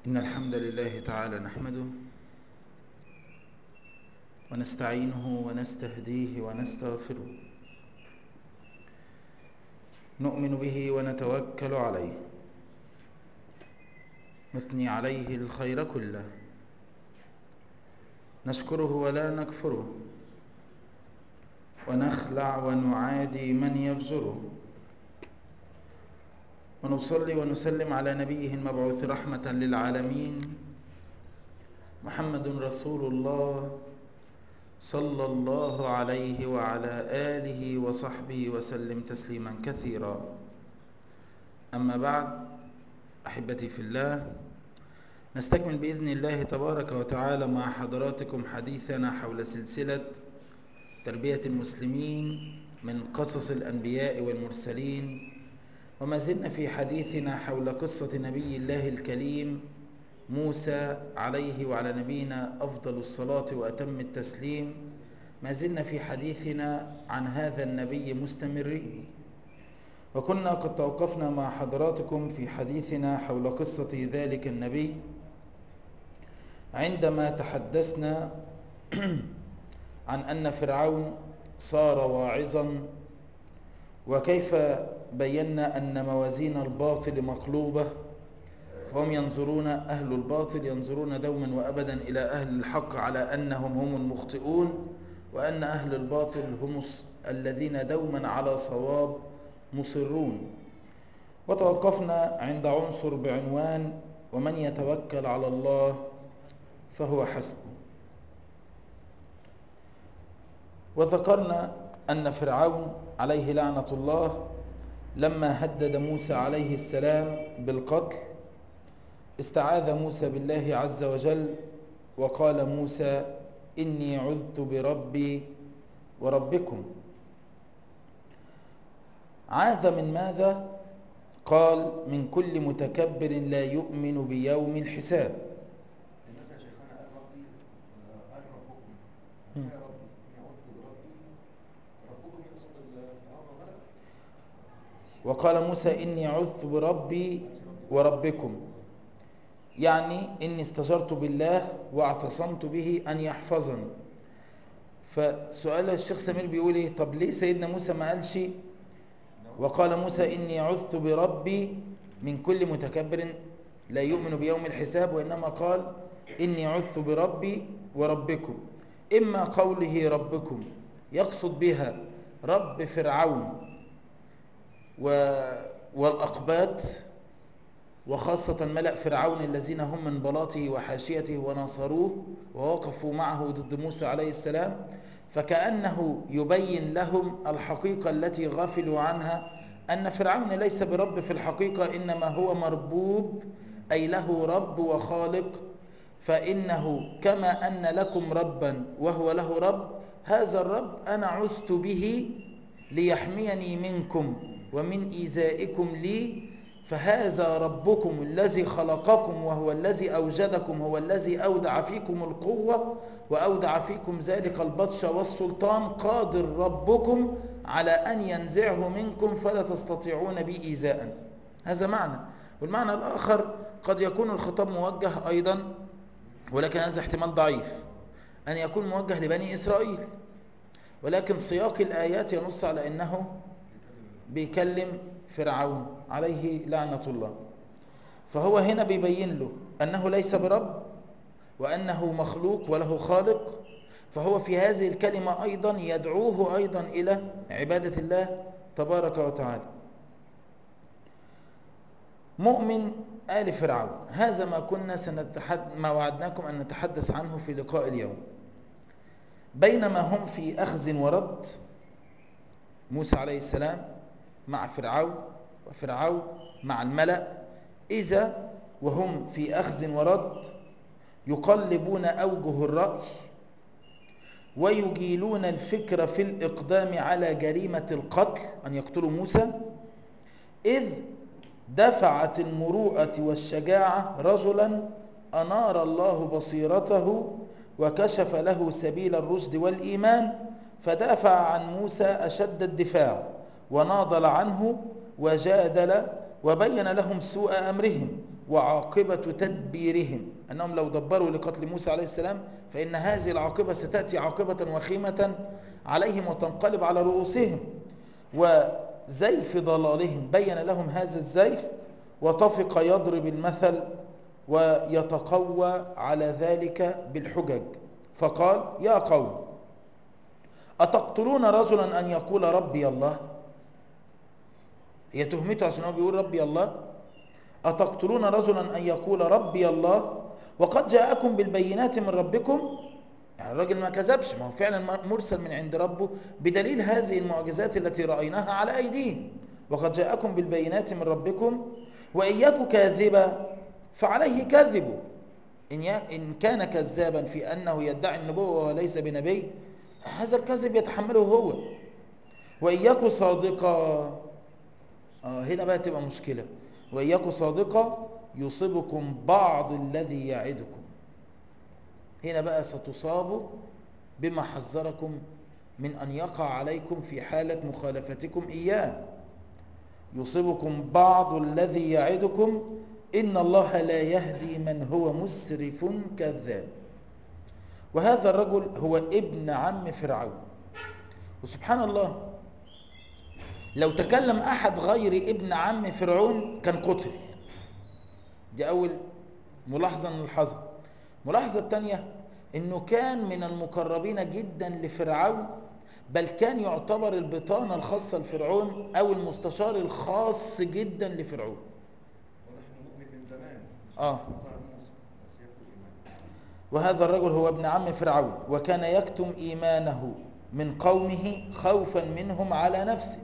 إن الحمد لله تعالى نحمده ونستعينه ونستهديه ونستغفره نؤمن به ونتوكل عليه نثني عليه الخير كله نشكره ولا نكفره ونخلع ونعادي من يفجره ونصلي ونسلم على نبيه المبعوث رحمة للعالمين محمد رسول الله صلى الله عليه وعلى آله وصحبه وسلم تسليما كثيرا أما بعد أحبتي في الله نستكمل بإذن الله تبارك وتعالى مع حضراتكم حديثنا حول سلسلة تربية المسلمين من قصص الأنبياء والمرسلين وما زلنا في حديثنا حول قصة نبي الله الكريم موسى عليه وعلى نبينا أفضل الصلاة وأتم التسليم ما زلنا في حديثنا عن هذا النبي مستمرين وكنا قد توقفنا مع حضراتكم في حديثنا حول قصة ذلك النبي عندما تحدثنا عن أن فرعون صار واعظا وكيف بينا أن موازين الباطل مقلوبة فهم ينظرون أهل الباطل ينظرون دوما وأبدا إلى أهل الحق على أنهم هم المخطئون وأن أهل الباطل هم الذين دوما على صواب مصرون وتوقفنا عند عنصر بعنوان ومن يتوكل على الله فهو حسبه وذكرنا أن فرعون عليه لعنة الله لما هدد موسى عليه السلام بالقتل استعاذ موسى بالله عز وجل وقال موسى إني عذت بربي وربكم عاذ من ماذا؟ قال من كل متكبر لا يؤمن بيوم الحساب وقال موسى إني عذت بربي وربكم يعني إني استجرت بالله واعتصمت به أن يحفظني فسؤال الشيخ سمير بيقول إيه طب ليه سيدنا موسى ما قالش وقال موسى إني عذت بربي من كل متكبر لا يؤمن بيوم الحساب وإنما قال إني عذت بربي وربكم إما قوله ربكم يقصد بها رب فرعون و والأقباط وخاصة ملأ فرعون الذين هم من بلاطه وحاشيته وناصروه ووقفوا معه ضد موسى عليه السلام فكأنه يبين لهم الحقيقة التي غفلوا عنها أن فرعون ليس برب في الحقيقة إنما هو مربوب أي له رب وخالق فإنه كما أن لكم ربا وهو له رب هذا الرب أنا عزت به ليحميني منكم ومن إيذائكم لي فهذا ربكم الذي خلقكم وهو الذي أوجدكم هو الذي أودع فيكم القوة وأودع فيكم ذلك البطش والسلطان قادر ربكم على أن ينزعه منكم فلا تستطيعون بي إيذاء هذا معنى والمعنى الآخر قد يكون الخطاب موجه أيضا ولكن هذا احتمال ضعيف أن يكون موجه لبني إسرائيل ولكن سياق الآيات ينص على أنه بيكلم فرعون عليه لعنة الله فهو هنا بيبين له أنه ليس برب وأنه مخلوق وله خالق فهو في هذه الكلمة أيضا يدعوه أيضا إلى عبادة الله تبارك وتعالى مؤمن آل فرعون هذا ما كنا سنتحد ما وعدناكم أن نتحدث عنه في لقاء اليوم بينما هم في أخذ ورد موسى عليه السلام مع فرعون وفرعون مع الملأ إذا وهم في أخذ ورد يقلبون أوجه الرأي ويجيلون الفكر في الإقدام على جريمة القتل أن يقتلوا موسى إذ دفعت المروءة والشجاعة رجلا أنار الله بصيرته وكشف له سبيل الرشد والإيمان فدافع عن موسى أشد الدفاع وناضل عنه وجادل وبين لهم سوء أمرهم وعاقبة تدبيرهم أنهم لو دبروا لقتل موسى عليه السلام فإن هذه العاقبة ستأتي عاقبة وخيمة عليهم وتنقلب على رؤوسهم وزيف ضلالهم بين لهم هذا الزيف وطفق يضرب المثل ويتقوى على ذلك بالحجج فقال يا قوم أتقتلون رجلا أن يقول ربي الله هي تهمته عشان هو بيقول ربي الله أتقتلون رجلا أن يقول ربي الله وقد جاءكم بالبينات من ربكم يعني الراجل ما كذبش ما هو فعلا مرسل من عند ربه بدليل هذه المعجزات التي رأيناها على أيديهم وقد جاءكم بالبينات من ربكم وإن يك كاذبا فعليه كذبه إن, إن كان كذابا في أنه يدعي النبوة وليس بنبي هذا الكذب يتحمله هو وإن يك صادقا آه هنا بقى تبقى مشكلة وإن يك صادقا يصيبكم بعض الذي يعدكم هنا بقى ستصابوا بما حذركم من أن يقع عليكم في حالة مخالفتكم إياه يصيبكم بعض الذي يعدكم إن الله لا يهدي من هو مسرف كذاب وهذا الرجل هو ابن عم فرعون وسبحان الله لو تكلم أحد غير ابن عم فرعون كان قتل دي أول ملاحظة نلحظها الملاحظة الثانية انه كان من المقربين جدا لفرعون بل كان يعتبر البطانة الخاصة لفرعون او المستشار الخاص جدا لفرعون ونحن نؤمن من زمان آه. ظهر موسى بس يكتب إيمان وهذا الرجل هو ابن عم فرعون وكان يكتم إيمانه من قومه خوفا منهم على نفسه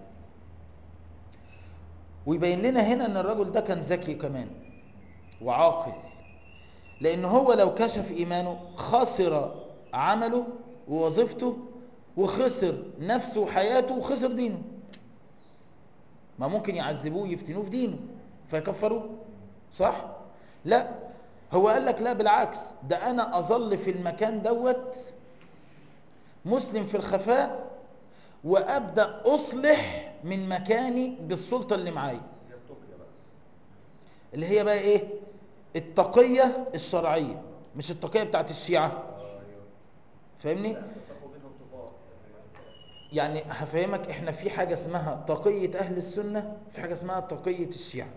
ويبين لنا هنا ان الرجل ده كان ذكي كمان وعاقل لان هو لو كشف ايمانه خسر عمله ووظيفته وخسر نفسه وحياته وخسر دينه ما ممكن يعذبوه يفتنوه في دينه فيكفروه صح لا هو قال لك لا بالعكس ده انا اظل في المكان دوت مسلم في الخفاء وابدا اصلح من مكاني بالسلطه اللي معايا هي التقية بقى اللي هي بقى ايه التقيه الشرعيه مش التقيه بتاعت الشيعه ايوه فاهمني تاخد منهم تقاء يعني هفهمك احنا في حاجه اسمها تقيه اهل السنه في حاجه اسمها تقيه الشيعه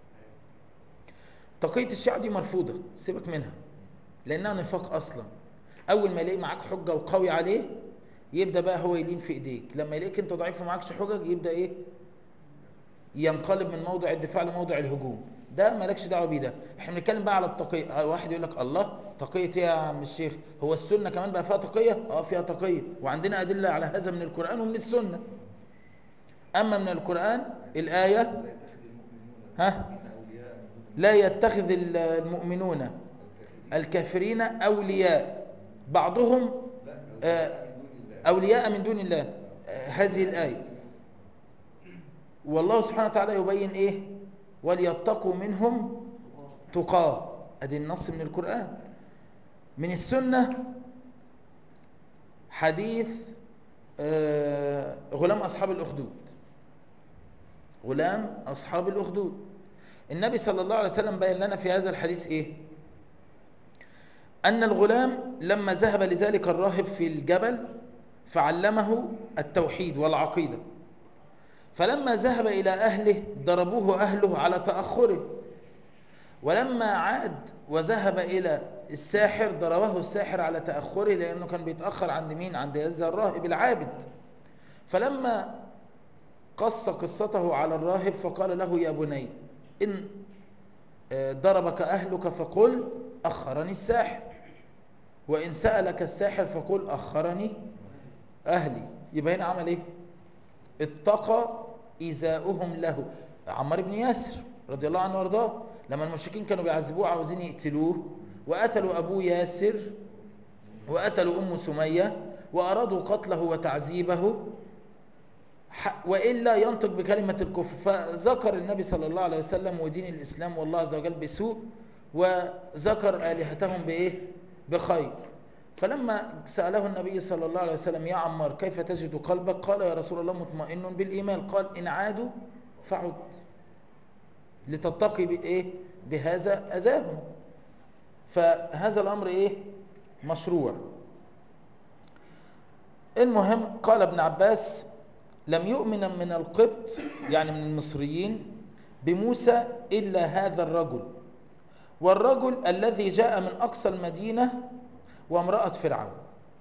تقيه الشيعه دي مرفوضه سيبك منها لانها نفاق اصلا اول ما يلاقي معاك حجه وقوي عليه يبدا بقى هو يلين في ايديك لما يلاقيك انت ضعيف ومعكش حجج يبدا ايه ينقلب من موضع الدفاع لموضع الهجوم ده مالكش دعوه بيه ده احنا بنتكلم بقى على التقيه واحد يقول لك الله تقيه ايه يا عم الشيخ هو السنه كمان بقى فيها تقيه اه فيها تقيه وعندنا ادله على هذا من القران ومن السنه اما من القران الايه ها لا يتخذ المؤمنون الكافرين اولياء بعضهم آه، اولياء من دون الله آه، هذه الايه والله سبحانه وتعالى يبين ايه وليتقوا منهم تقاه ادي النص من القرآن من السنة حديث آه، غلام أصحاب الأخدود غلام أصحاب الأخدود النبي صلى الله عليه وسلم بين لنا في هذا الحديث إيه أن الغلام لما ذهب لذلك الراهب في الجبل فعلمه التوحيد والعقيدة فلما ذهب إلى أهله ضربوه أهله على تأخره ولما عاد وذهب إلى الساحر ضربه الساحر على تأخره لأنه كان بيتأخر عند مين؟ عند هذا الراهب العابد فلما قص قصته على الراهب فقال له يا بني إن ضربك أهلك فقل أخرني الساحر وإن سألك الساحر فقل أخرني أهلي يبقى هنا عمل إيه؟ اتقى إيذاؤهم له عمار بن ياسر رضي الله عنه وارضاه لما المشركين كانوا بيعذبوه عاوزين يقتلوه وقتلوا أبوه ياسر وقتلوا أم سمية وأرادوا قتله وتعذيبه وإلا ينطق بكلمة الكفر فذكر النبي صلى الله عليه وسلم ودين الإسلام والله عز وجل بسوء وذكر آلهتهم بإيه بخير فلما سأله النبي صلى الله عليه وسلم يا عمار كيف تجد قلبك قال يا رسول الله مطمئن بالإيمان قال إن عادوا فعد لتتقي بايه بهذا اذاهم فهذا الامر ايه مشروع المهم قال ابن عباس لم يؤمن من القبط يعني من المصريين بموسى الا هذا الرجل والرجل الذي جاء من اقصى المدينه وامراه فرعون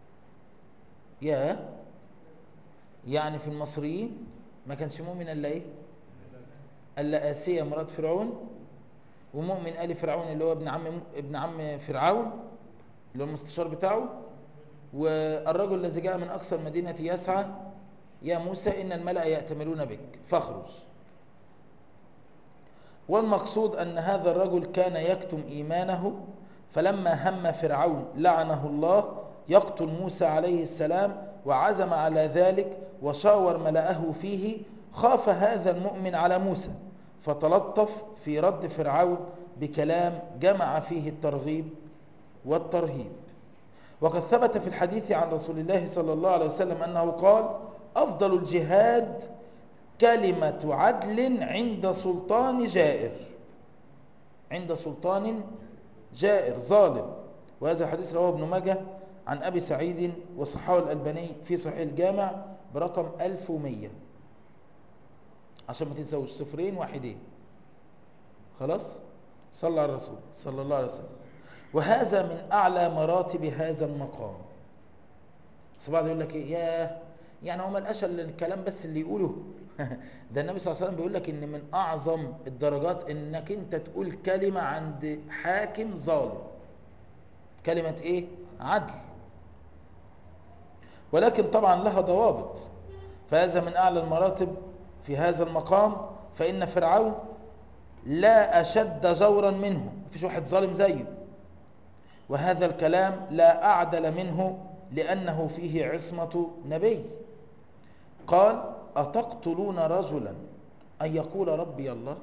يا يعني في المصريين ما كانش مؤمن الا ايه الا اسيه امراه فرعون ومؤمن ال فرعون اللي هو ابن عم ابن عم فرعون اللي هو المستشار بتاعه والرجل الذي جاء من اقصى المدينه يسعى يا موسى ان الملا ياتمرون بك فاخرج والمقصود ان هذا الرجل كان يكتم ايمانه فلما هم فرعون لعنه الله يقتل موسى عليه السلام وعزم على ذلك وشاور ملأه فيه خاف هذا المؤمن على موسى فتلطف في رد فرعون بكلام جمع فيه الترغيب والترهيب وقد ثبت في الحديث عن رسول الله صلى الله عليه وسلم أنه قال أفضل الجهاد كلمة عدل عند سلطان جائر عند سلطان جائر ظالم وهذا الحديث رواه ابن ماجه عن أبي سعيد وصححه الألباني في صحيح الجامع برقم 1100 عشان ما تنسوش صفرين واحدين خلاص صلى على الرسول صلى الله عليه وسلم وهذا من أعلى مراتب هذا المقام بس بعض يقول لك ايه ياه يعني هو ما لقاش الا الكلام بس اللي يقوله ده النبي صلى الله عليه وسلم بيقول لك ان من اعظم الدرجات انك انت تقول كلمه عند حاكم ظالم كلمه ايه عدل ولكن طبعا لها ضوابط فهذا من اعلى المراتب في هذا المقام فان فرعون لا اشد جورا منه مفيش واحد ظالم زيه وهذا الكلام لا اعدل منه لانه فيه عصمه نبي قال اتقتلون رجلا ان يقول ربي الله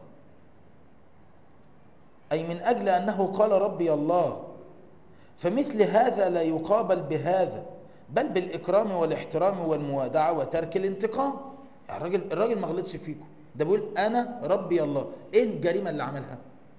اي من اجل انه قال ربي الله فمثل هذا لا يقابل بهذا بل بالاكرام والاحترام والموادعه وترك الانتقام يعني الراجل الراجل ما غلطش فيكم ده بيقول انا ربي الله ايه الجريمه اللي عملها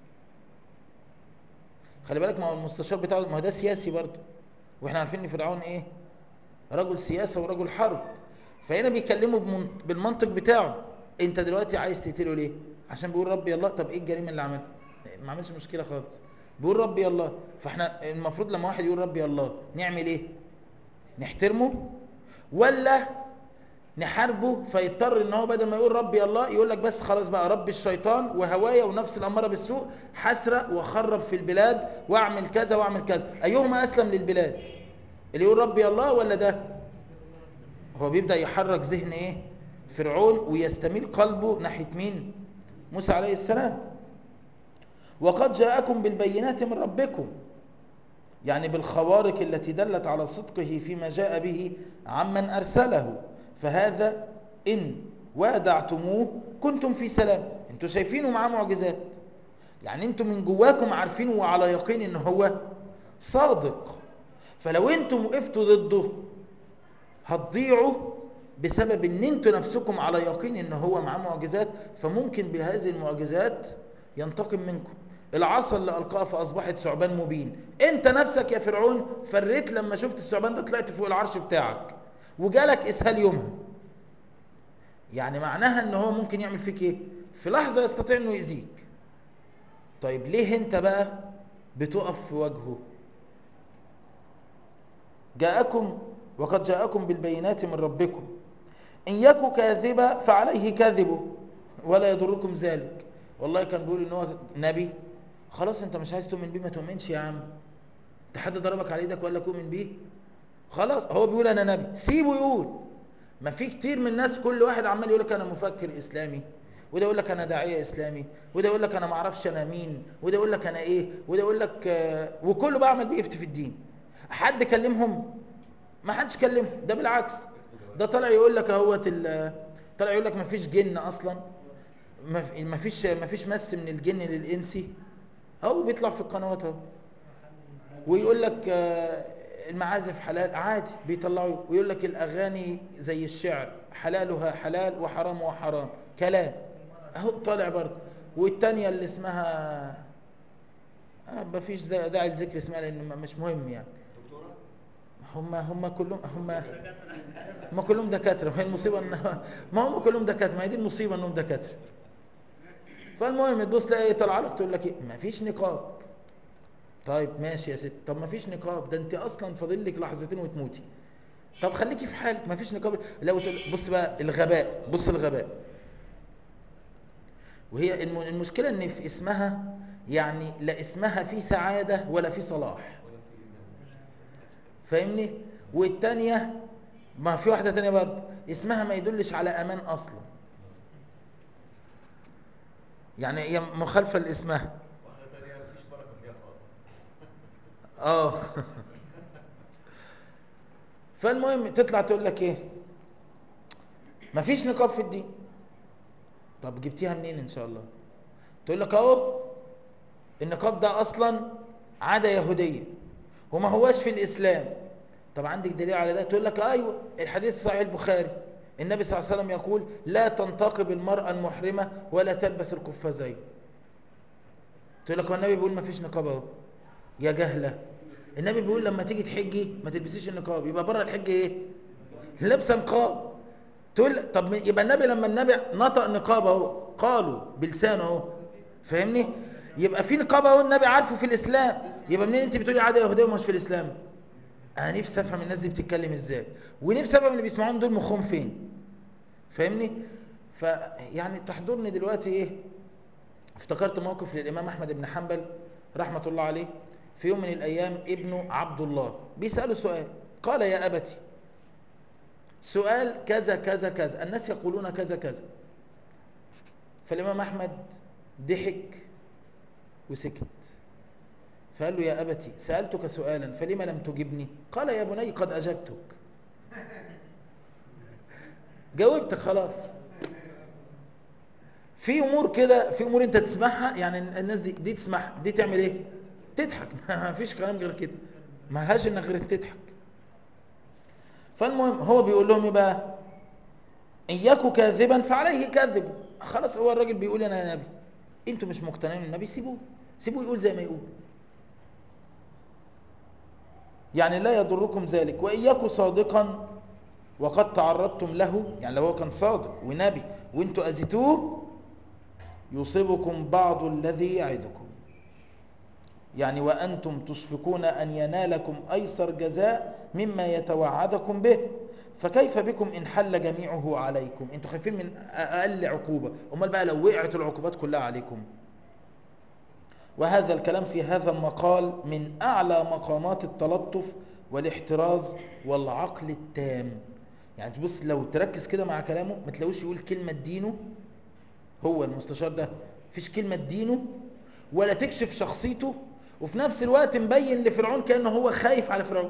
خلي بالك ما هو المستشار بتاعه ما هو ده سياسي برضه واحنا عارفين ان فرعون ايه رجل سياسه ورجل حرب فهنا بيكلمه بمن- بالمنطق بتاعه انت دلوقتي عايز تقتله ليه عشان بيقول ربي الله طب ايه الجريمه اللي عملها ما عملش مشكله خالص بيقول ربي الله فاحنا المفروض لما واحد يقول ربي الله نعمل ايه نحترمه ولا نحاربه فيضطر ان هو بدل ما يقول ربي الله يقول لك بس خلاص بقى ربي الشيطان وهوايا ونفس الاماره بالسوء حسرق واخرب في البلاد واعمل كذا واعمل كذا ايهما اسلم للبلاد اللي يقول ربي الله ولا ده هو بيبدا يحرك ذهن ايه فرعون ويستميل قلبه ناحيه مين موسى عليه السلام وقد جاءكم بالبينات من ربكم يعني بالخوارق التي دلت على صدقه فيما جاء به عمن ارسله فهذا ان وادعتموه كنتم في سلام انتوا شايفينه معاه معجزات يعني انتوا من جواكم عارفين وعلى يقين ان هو صادق فلو انتم وقفتوا ضده هتضيعوا بسبب ان انتوا نفسكم على يقين ان هو معاه معجزات فممكن بهذه المعجزات ينتقم منكم العصا اللي القاها فاصبحت ثعبان مبين انت نفسك يا فرعون فريت لما شفت الثعبان ده طلعت فوق العرش بتاعك وجالك اسهال يومها يعني معناها ان هو ممكن يعمل فيك ايه في لحظه يستطيع انه يأذيك طيب ليه انت بقى بتقف في وجهه جاءكم وقد جاءكم بالبينات من ربكم إن يكو كاذبا فعليه كذبه ولا يضركم ذلك والله كان بيقول ان هو نبي خلاص انت مش عايز تؤمن بيه ما تؤمنش يا عم انت حد ضربك على ايدك وقال لك اؤمن بيه خلاص هو بيقول انا نبي سيبه يقول ما في كتير من الناس كل واحد عمال يقول لك انا مفكر اسلامي وده يقول لك انا داعيه اسلامي وده يقول لك انا ما اعرفش انا مين وده يقول لك انا ايه وده يقول لك آه، وكله بقى عمال بيفتي في الدين حد كلمهم ما حدش كلمهم ده بالعكس ده طلع يقول لك اهوت ال- طلع يقول لك ما فيش جن اصلا ما في- ما فيش ما فيش مس من الجن للانسي اهو بيطلع في القنوات اهو ويقول لك آه، المعازف حلال عادي بيطلعوا ويقول لك الاغاني زي الشعر حلالها حلال وحرامها حرام كلام اهو طالع برضه والتانية اللي اسمها آه مفيش دا- داعي لذكر اسمها لان م- مش مهم يعني دكتورة هم هم كلهم هم هم كلهم دكاتره ما هي المصيبه ان ما هم كلهم دكاتره ما هي دي المصيبه انهم دكاتره فالمهم تبص تلاقي طالعه لك تقول لك ايه ما فيش نقاب طيب ماشي يا ست طب ما فيش نقاب ده انت اصلا فاضل لك لحظتين وتموتي طب خليكي في حالك ما فيش نقاب لو تقول بص بقى الغباء بص الغباء وهي الم- المشكله ان في اسمها يعني لا اسمها فيه سعاده ولا فيه صلاح فاهمني والتانية ما في واحدة تانية برضه اسمها ما يدلش على امان اصلا يعني هي مخالفة لاسمها واحدة تانية مفيش بركة فيها خالص اه فالمهم تطلع تقول لك ايه مفيش نقاب في الدين طب جبتيها منين ان شاء الله تقول لك اهو النقاب ده اصلا عاده يهوديه وما هواش في الاسلام طب عندك دليل على ده تقول لك ايوه الحديث صحيح البخاري النبي صلى الله عليه وسلم يقول لا تنتقب المراه المحرمه ولا تلبس القفازين تقول لك هو النبي بيقول ما فيش نقاب اهو يا جهله النبي بيقول لما تيجي تحجي ما تلبسيش النقاب يبقى بره الحج ايه لابسه نقاب تقول طب يبقى النبي لما النبي نطق نقاب اهو قالوا بلسانه اهو فاهمني يبقى في نقاب اهو النبي عارفه في الاسلام يبقى منين انت بتقولي عاده يهوديه ومش في الاسلام انا نفسي افهم الناس دي بتتكلم ازاي ونفسي افهم اللي بيسمعوهم دول مخهم فين فاهمني فيعني تحضرني دلوقتي ايه افتكرت موقف للامام احمد بن حنبل رحمه الله عليه في يوم من الايام ابنه عبد الله بيساله سؤال قال يا ابتي سؤال كذا كذا كذا الناس يقولون كذا كذا فالامام احمد ضحك وسكت فقال له يا ابتي سالتك سؤالا فلما لم تجبني قال يا بني قد اجبتك جاوبتك خلاص في امور كده في امور انت تسمعها يعني الناس دي, دي تسمعها دي تعمل ايه تضحك ما فيش كلام غير كده ما لهاش انك غير تضحك فالمهم هو بيقول لهم ايه بقى ان يكن كاذبا فعليه كذب خلاص هو الراجل بيقول انا نبي انتوا مش مقتنعين بالنبي سيبوه سيبوه يقول زي ما يقول يعني لا يضركم ذلك وان يكن صادقا وقد تعرضتم له يعني لو هو كان صادق ونبي وانتوا اذيتوه يصيبكم بعض الذي يعدكم يعني وأنتم تشفقون أن ينالكم أيسر جزاء مما يتوعدكم به فكيف بكم إن حل جميعه عليكم انتوا خايفين من أقل عقوبة أمال بقى لو وقعت العقوبات كلها عليكم وهذا الكلام في هذا المقال من أعلى مقامات التلطف والاحتراز والعقل التام يعني تبص لو تركز كده مع كلامه ما تلاقوش يقول كلمة دينه هو المستشار ده فيش كلمة دينه ولا تكشف شخصيته وفي نفس الوقت مبين لفرعون كأنه هو خايف على فرعون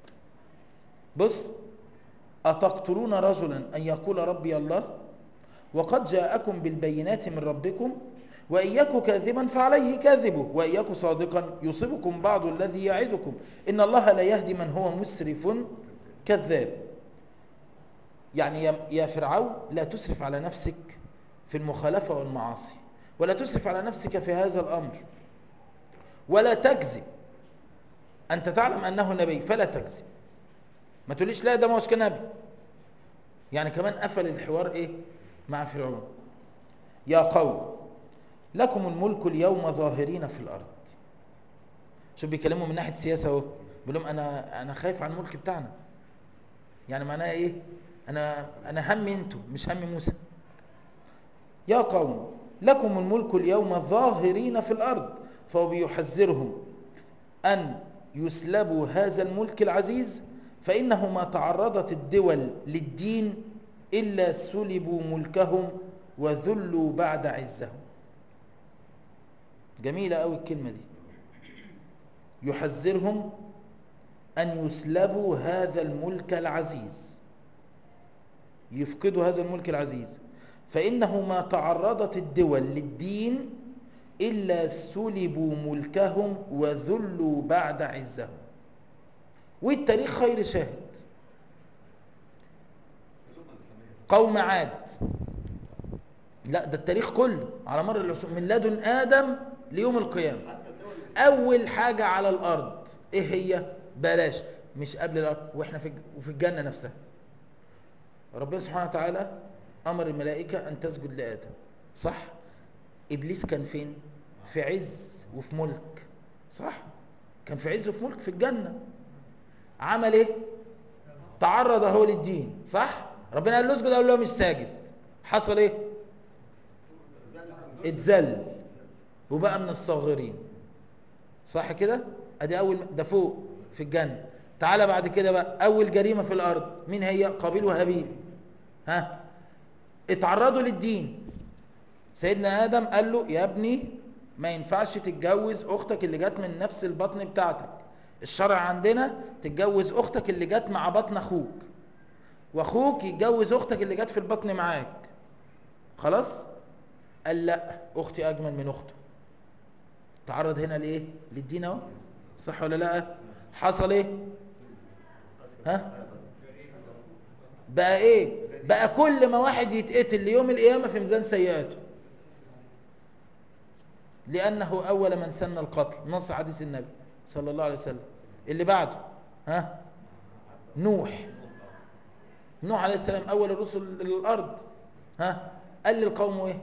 بص أتقتلون رجلا أن يقول ربي الله وقد جاءكم بالبينات من ربكم وإن يك كاذبا فعليه كاذبه وإن يك صادقا يصيبكم بعض الذي يعدكم إن الله لا يهدي من هو مسرف كذاب يعني يا- يا فرعون لا تسرف على نفسك في المخالفة والمعاصي ولا تسرف على نفسك في هذا الأمر ولا تكذب أنت تعلم أنه نبي فلا تكذب ما تقوليش لا ده مش كنبي يعني كمان قفل الحوار إيه مع فرعون يا قوم لكم الملك اليوم ظاهرين في الأرض شوف بيكلموا من ناحية السياسة اهو بيقول لهم أنا أنا خايف على الملك بتاعنا يعني معناها إيه أنا أنا همي أنتوا مش همي موسى يا قوم لكم الملك اليوم ظاهرين في الأرض فهو بيحذرهم أن يسلبوا هذا الملك العزيز فإنه ما تعرضت الدول للدين إلا سلبوا ملكهم وذلوا بعد عزهم جميلة أوي الكلمة دي يحذرهم أن يسلبوا هذا الملك العزيز يفقدوا هذا الملك العزيز فإنه ما تعرضت الدول للدين إلا سلبوا ملكهم وذلوا بعد عزهم والتاريخ خير شاهد اللغة الإسلامية قوم عاد لا ده التاريخ كله على مر العصور من لدن ادم ليوم القيامه اول حاجه على الارض ايه هي بلاش مش قبل الارض واحنا في الج- وفي الجنه نفسها ربنا سبحانه وتعالى امر الملائكه ان تسجد لادم صح ابليس كان فين في عز وفي ملك صح كان في عز وفي ملك في الجنه عمل ايه تعرض اهو للدين صح ربنا قال له اسجد قال له مش ساجد حصل ايه اتذل وبقى من الصاغرين صح كده ادي اول ده فوق في الجنه تعالى بعد كده بقى اول جريمه في الارض مين هي قابيل وهابيل ها اتعرضوا للدين سيدنا ادم قال له يا ابني ما ينفعش تتجوز اختك اللي جت من نفس البطن بتاعتك الشرع عندنا تتجوز اختك اللي جت مع بطن اخوك واخوك يتجوز اختك اللي جت في البطن معاك خلاص قال لا اختي اجمل من اخته تعرض هنا لايه للدين اهو صح ولا لا حصل ايه ها بقى ايه بقى كل ما واحد يتقتل ليوم القيامه في ميزان سيئاته لانه اول من سن القتل نص حديث النبي صلى الله عليه وسلم اللي بعده ها نوح نوح عليه السلام اول الرسل للارض ها قال للقوم ايه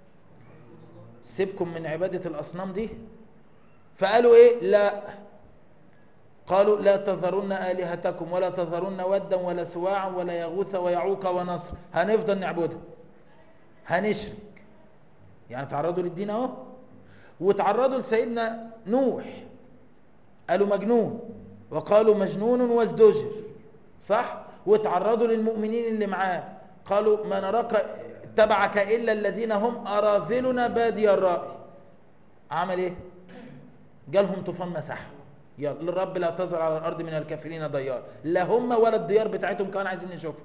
سيبكم من عباده الاصنام دي فقالوا ايه لا قالوا لا تذرن الهتكم ولا تذرن ودا ولا سواعا ولا يغوث ويعوق ونصر هنفضل نعبدها هنشرك يعني تعرضوا للدين اهو وتعرضوا لسيدنا نوح قالوا مجنون وقالوا مجنون وازدجر صح وتعرضوا للمؤمنين اللي معاه قالوا ما نراك اتبعك الا الذين هم اراذلنا بادي الراي عمل ايه جالهم طوفان مسحهم يلا للرب لا تزر على الارض من الكافرين ديار لا هم ولا الديار بتاعتهم كمان عايزين نشوفها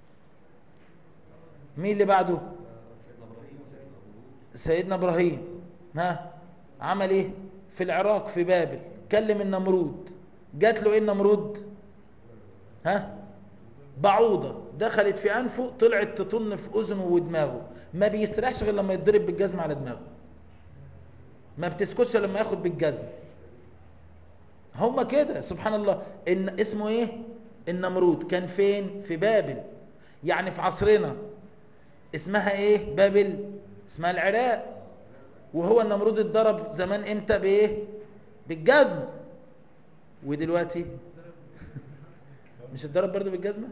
مين اللي بعده سيدنا ابراهيم ها عمل ايه في العراق في بابل كلم النمرود جات له ايه النمرود ها بعوضة دخلت في انفه طلعت تطن في اذنه ودماغه ما بيسرحش غير لما يتضرب بالجزمة على دماغه ما بتسكتش لما ياخد بالجزم هما كده سبحان الله إن اسمه ايه النمرود كان فين في بابل يعني في عصرنا اسمها ايه بابل اسمها العراق وهو النمرود اتضرب زمان امتى بايه بالجزم ودلوقتي مش اتضرب برضه بالجزمه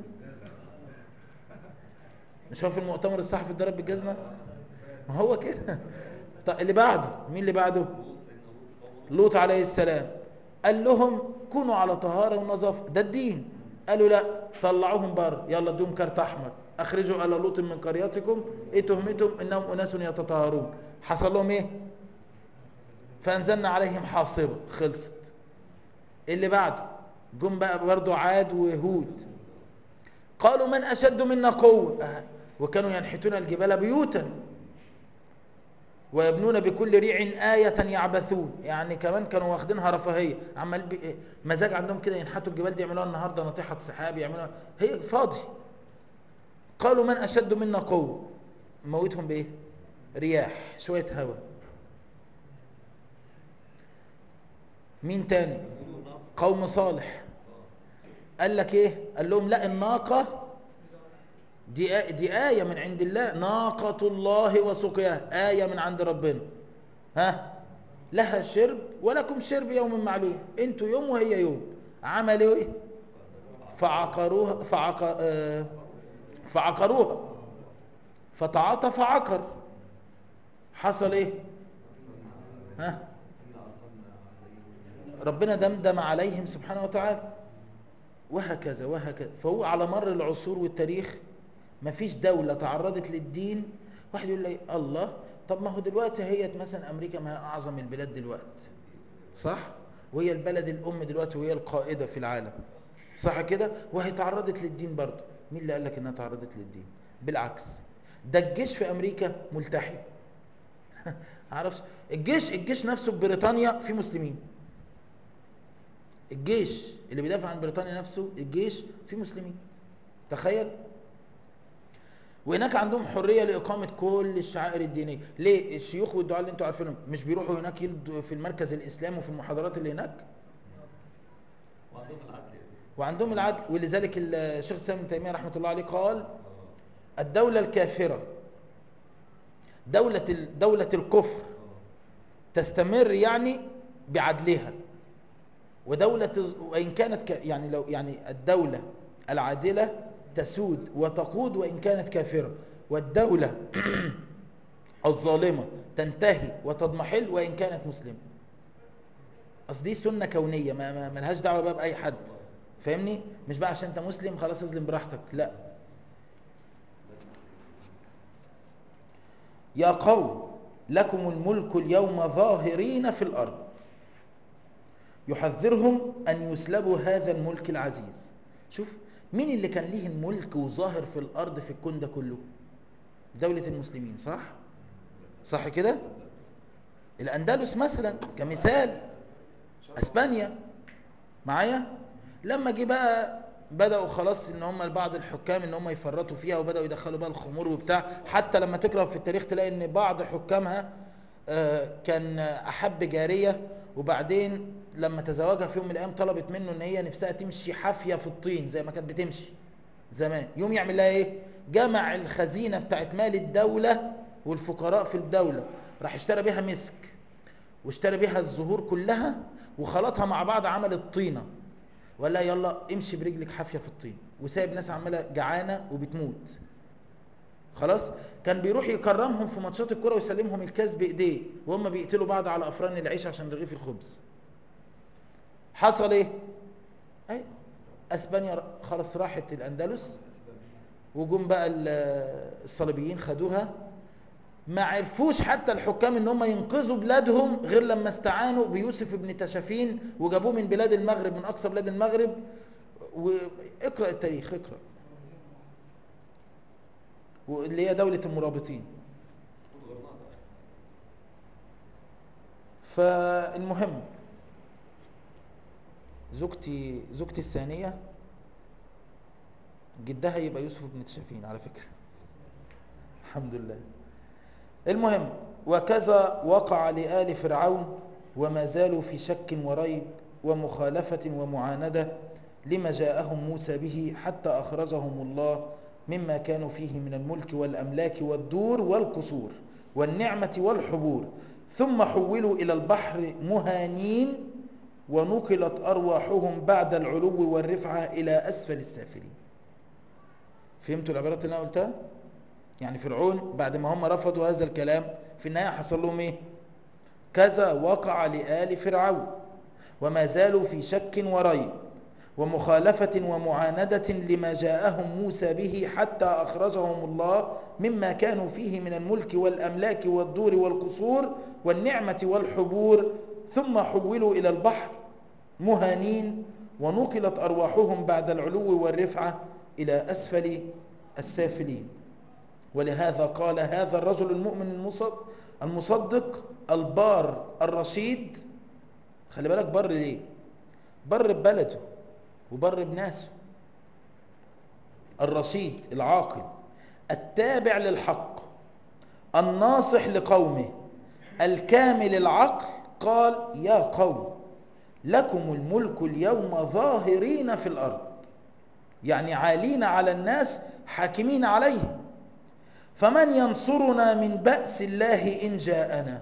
مش هو في المؤتمر الصحفي اتضرب بالجزمه ما هو كده طب اللي بعده مين اللي بعده لوط عليه السلام قال لهم كونوا على طهارة ونظافة ده الدين قالوا لا طلعوهم بره يلا ادوهم كارت احمر اخرجوا على لوط من قريتكم ايه تهمتهم انهم اناس يتطهرون حصل لهم ايه فانزلنا عليهم حاصبة خلصت اللي بعده جم بقى برضه عاد وهود قالوا من اشد منا قوة آه. وكانوا ينحتون الجبال بيوتا ويبنون بكل ريع آية يعبثون يعني كمان كانوا واخدينها رفاهية عمال بي... مزاج عندهم كده ينحتوا الجبال دي يعملوها النهاردة ناطحة سحاب يعملوها هي فاضي قالوا من أشد منا قوة موتهم بإيه رياح شوية هواء مين تاني قوم صالح قال لك ايه قال لهم لا الناقة دي آية, دي آية من عند الله ناقة الله وسقياها آية من عند ربنا ها لها شرب ولكم شرب يوم معلوم انتوا يوم وهي يوم عملوا ايه فعقروها فعق... آه فعقروها فتعاطى فعقر حصل ايه ها ربنا دمدم عليهم سبحانه وتعالى وهكذا وهكذا فهو على مر العصور والتاريخ ما فيش دولة تعرضت للدين واحد يقول لي الله طب ما هو دلوقتي هي مثلا امريكا ما هي اعظم البلاد دلوقتي صح وهي البلد الام دلوقتي وهي القائدة في العالم صح كده وهي تعرضت للدين برضه مين اللي قال لك انها تعرضت للدين بالعكس ده الجيش في امريكا ملتحي عارفش الجيش الجيش نفسه في بريطانيا فيه مسلمين الجيش اللي بيدافع عن بريطانيا نفسه الجيش فيه مسلمين تخيل وهناك عندهم حريه لاقامه كل الشعائر الدينيه ليه الشيوخ والدعاء اللي انتوا عارفينهم مش بيروحوا هناك يلدوا في المركز الاسلامي وفي المحاضرات اللي هناك وعندهم العدل وعندهم العدل ولذلك الشيخ سامي بن تيميه رحمه الله عليه قال الدوله الكافره دوله ال- دوله الكفر تستمر يعني بعدلها ودولة الز- وإن كانت ك يعني لو يعني الدولة العادلة تسود وتقود وإن كانت كافرة والدولة الظالمة تنتهي وتضمحل وإن كانت مسلمة أصل دي سنة كونية ما ما ملهاش دعوة بقى بأي حد فاهمني مش بقى عشان أنت مسلم خلاص اظلم براحتك لا يا قوم لكم الملك اليوم ظاهرين في الأرض يحذرهم أن يسلبوا هذا الملك العزيز شوف مين اللي كان ليه الملك وظاهر في الأرض في الكون ده كله دولة المسلمين صح صح كده الأندلس مثلا كمثال أسبانيا معايا لما جه بقى بدأوا خلاص ان هم بعض الحكام ان هم يفرطوا فيها وبدأوا يدخلوا بقى الخمور وبتاع حتى لما تقرأ في التاريخ تلاقي ان بعض حكامها آه، كان احب جارية وبعدين لما تزوجها في يوم من الايام طلبت منه ان هي نفسها تمشي حافية في الطين زي ما كانت بتمشي زمان يوم يعمل لها ايه جمع الخزينة بتاعت مال الدولة والفقراء في الدولة راح اشترى بيها مسك واشترى بيها الزهور كلها وخلطها مع بعض عمل الطينة وقال لها يلا امشي برجلك حافية في الطين وسايب ناس عمالة جعانة وبتموت خلاص كان بيروح يكرمهم في ماتشات الكرة ويسلمهم الكاس بايديه وهم بيقتلوا بعض على افران العيش عشان رغيف الخبز حصل ايه اي اسبانيا خلاص راحت الاندلس وجم بقى ال- الصليبيين خدوها ما عرفوش حتى الحكام ان هم ينقذوا بلادهم غير لما استعانوا بيوسف بن تشافين وجابوه من بلاد المغرب من اقصى بلاد المغرب واقرا التاريخ اقرا واللي هي دولة المرابطين فالمهم زوجتي زوجتي الثانية جدها يبقى يوسف بن تشافين على فكرة الحمد لله المهم وكذا وقع لآل فرعون وما زالوا في شك وريب ومخالفة ومعاندة لما جاءهم موسى به حتى أخرجهم الله مما كانوا فيه من الملك والأملاك والدور والقصور والنعمة والحبور ثم حولوا إلى البحر مهانين ونقلت أرواحهم بعد العلو والرفعة إلى أسفل السافلين فهمتوا العبارات اللي أنا قلتها؟ يعني فرعون بعد ما هم رفضوا هذا الكلام في النهاية حصل لهم ايه كذا وقع لآل فرعون وما زالوا في شك وريب ومخالفة ومعاندة لما جاءهم موسى به حتى أخرجهم الله مما كانوا فيه من الملك والأملاك والدور والقصور والنعمة والحبور ثم حولوا إلى البحر مهانين ونقلت أرواحهم بعد العلو والرفعة إلى أسفل السافلين ولهذا قال هذا الرجل المؤمن المصدق المصدق البار الرشيد خلي بالك بر ليه بر ببلده وبر بناسه الرشيد العاقل التابع للحق الناصح لقومه الكامل العقل قال يا قوم لكم الملك اليوم ظاهرين في الأرض يعني عالين على الناس حاكمين عليهم فمن ينصرنا من بأس الله إن جاءنا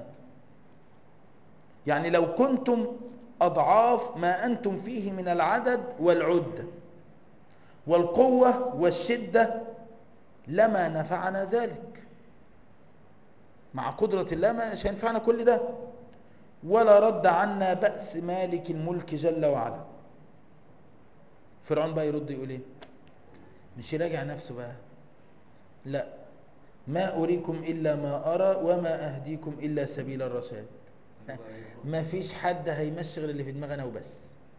يعني لو كنتم أضعاف ما أنتم فيه من العدد والعدة والقوة والشدة لما نفعنا ذلك مع قدرة الله مش هينفعنا كل ده ولا رد عنا بأس مالك الملك جل وعلا فرعون بقى يرد يقول ايه مش يراجع نفسه بقى لا ما أريكم إلا ما أرى وما أهديكم إلا سبيل الرشاد ما فيش حد هيمشي غير اللي في دماغنا وبس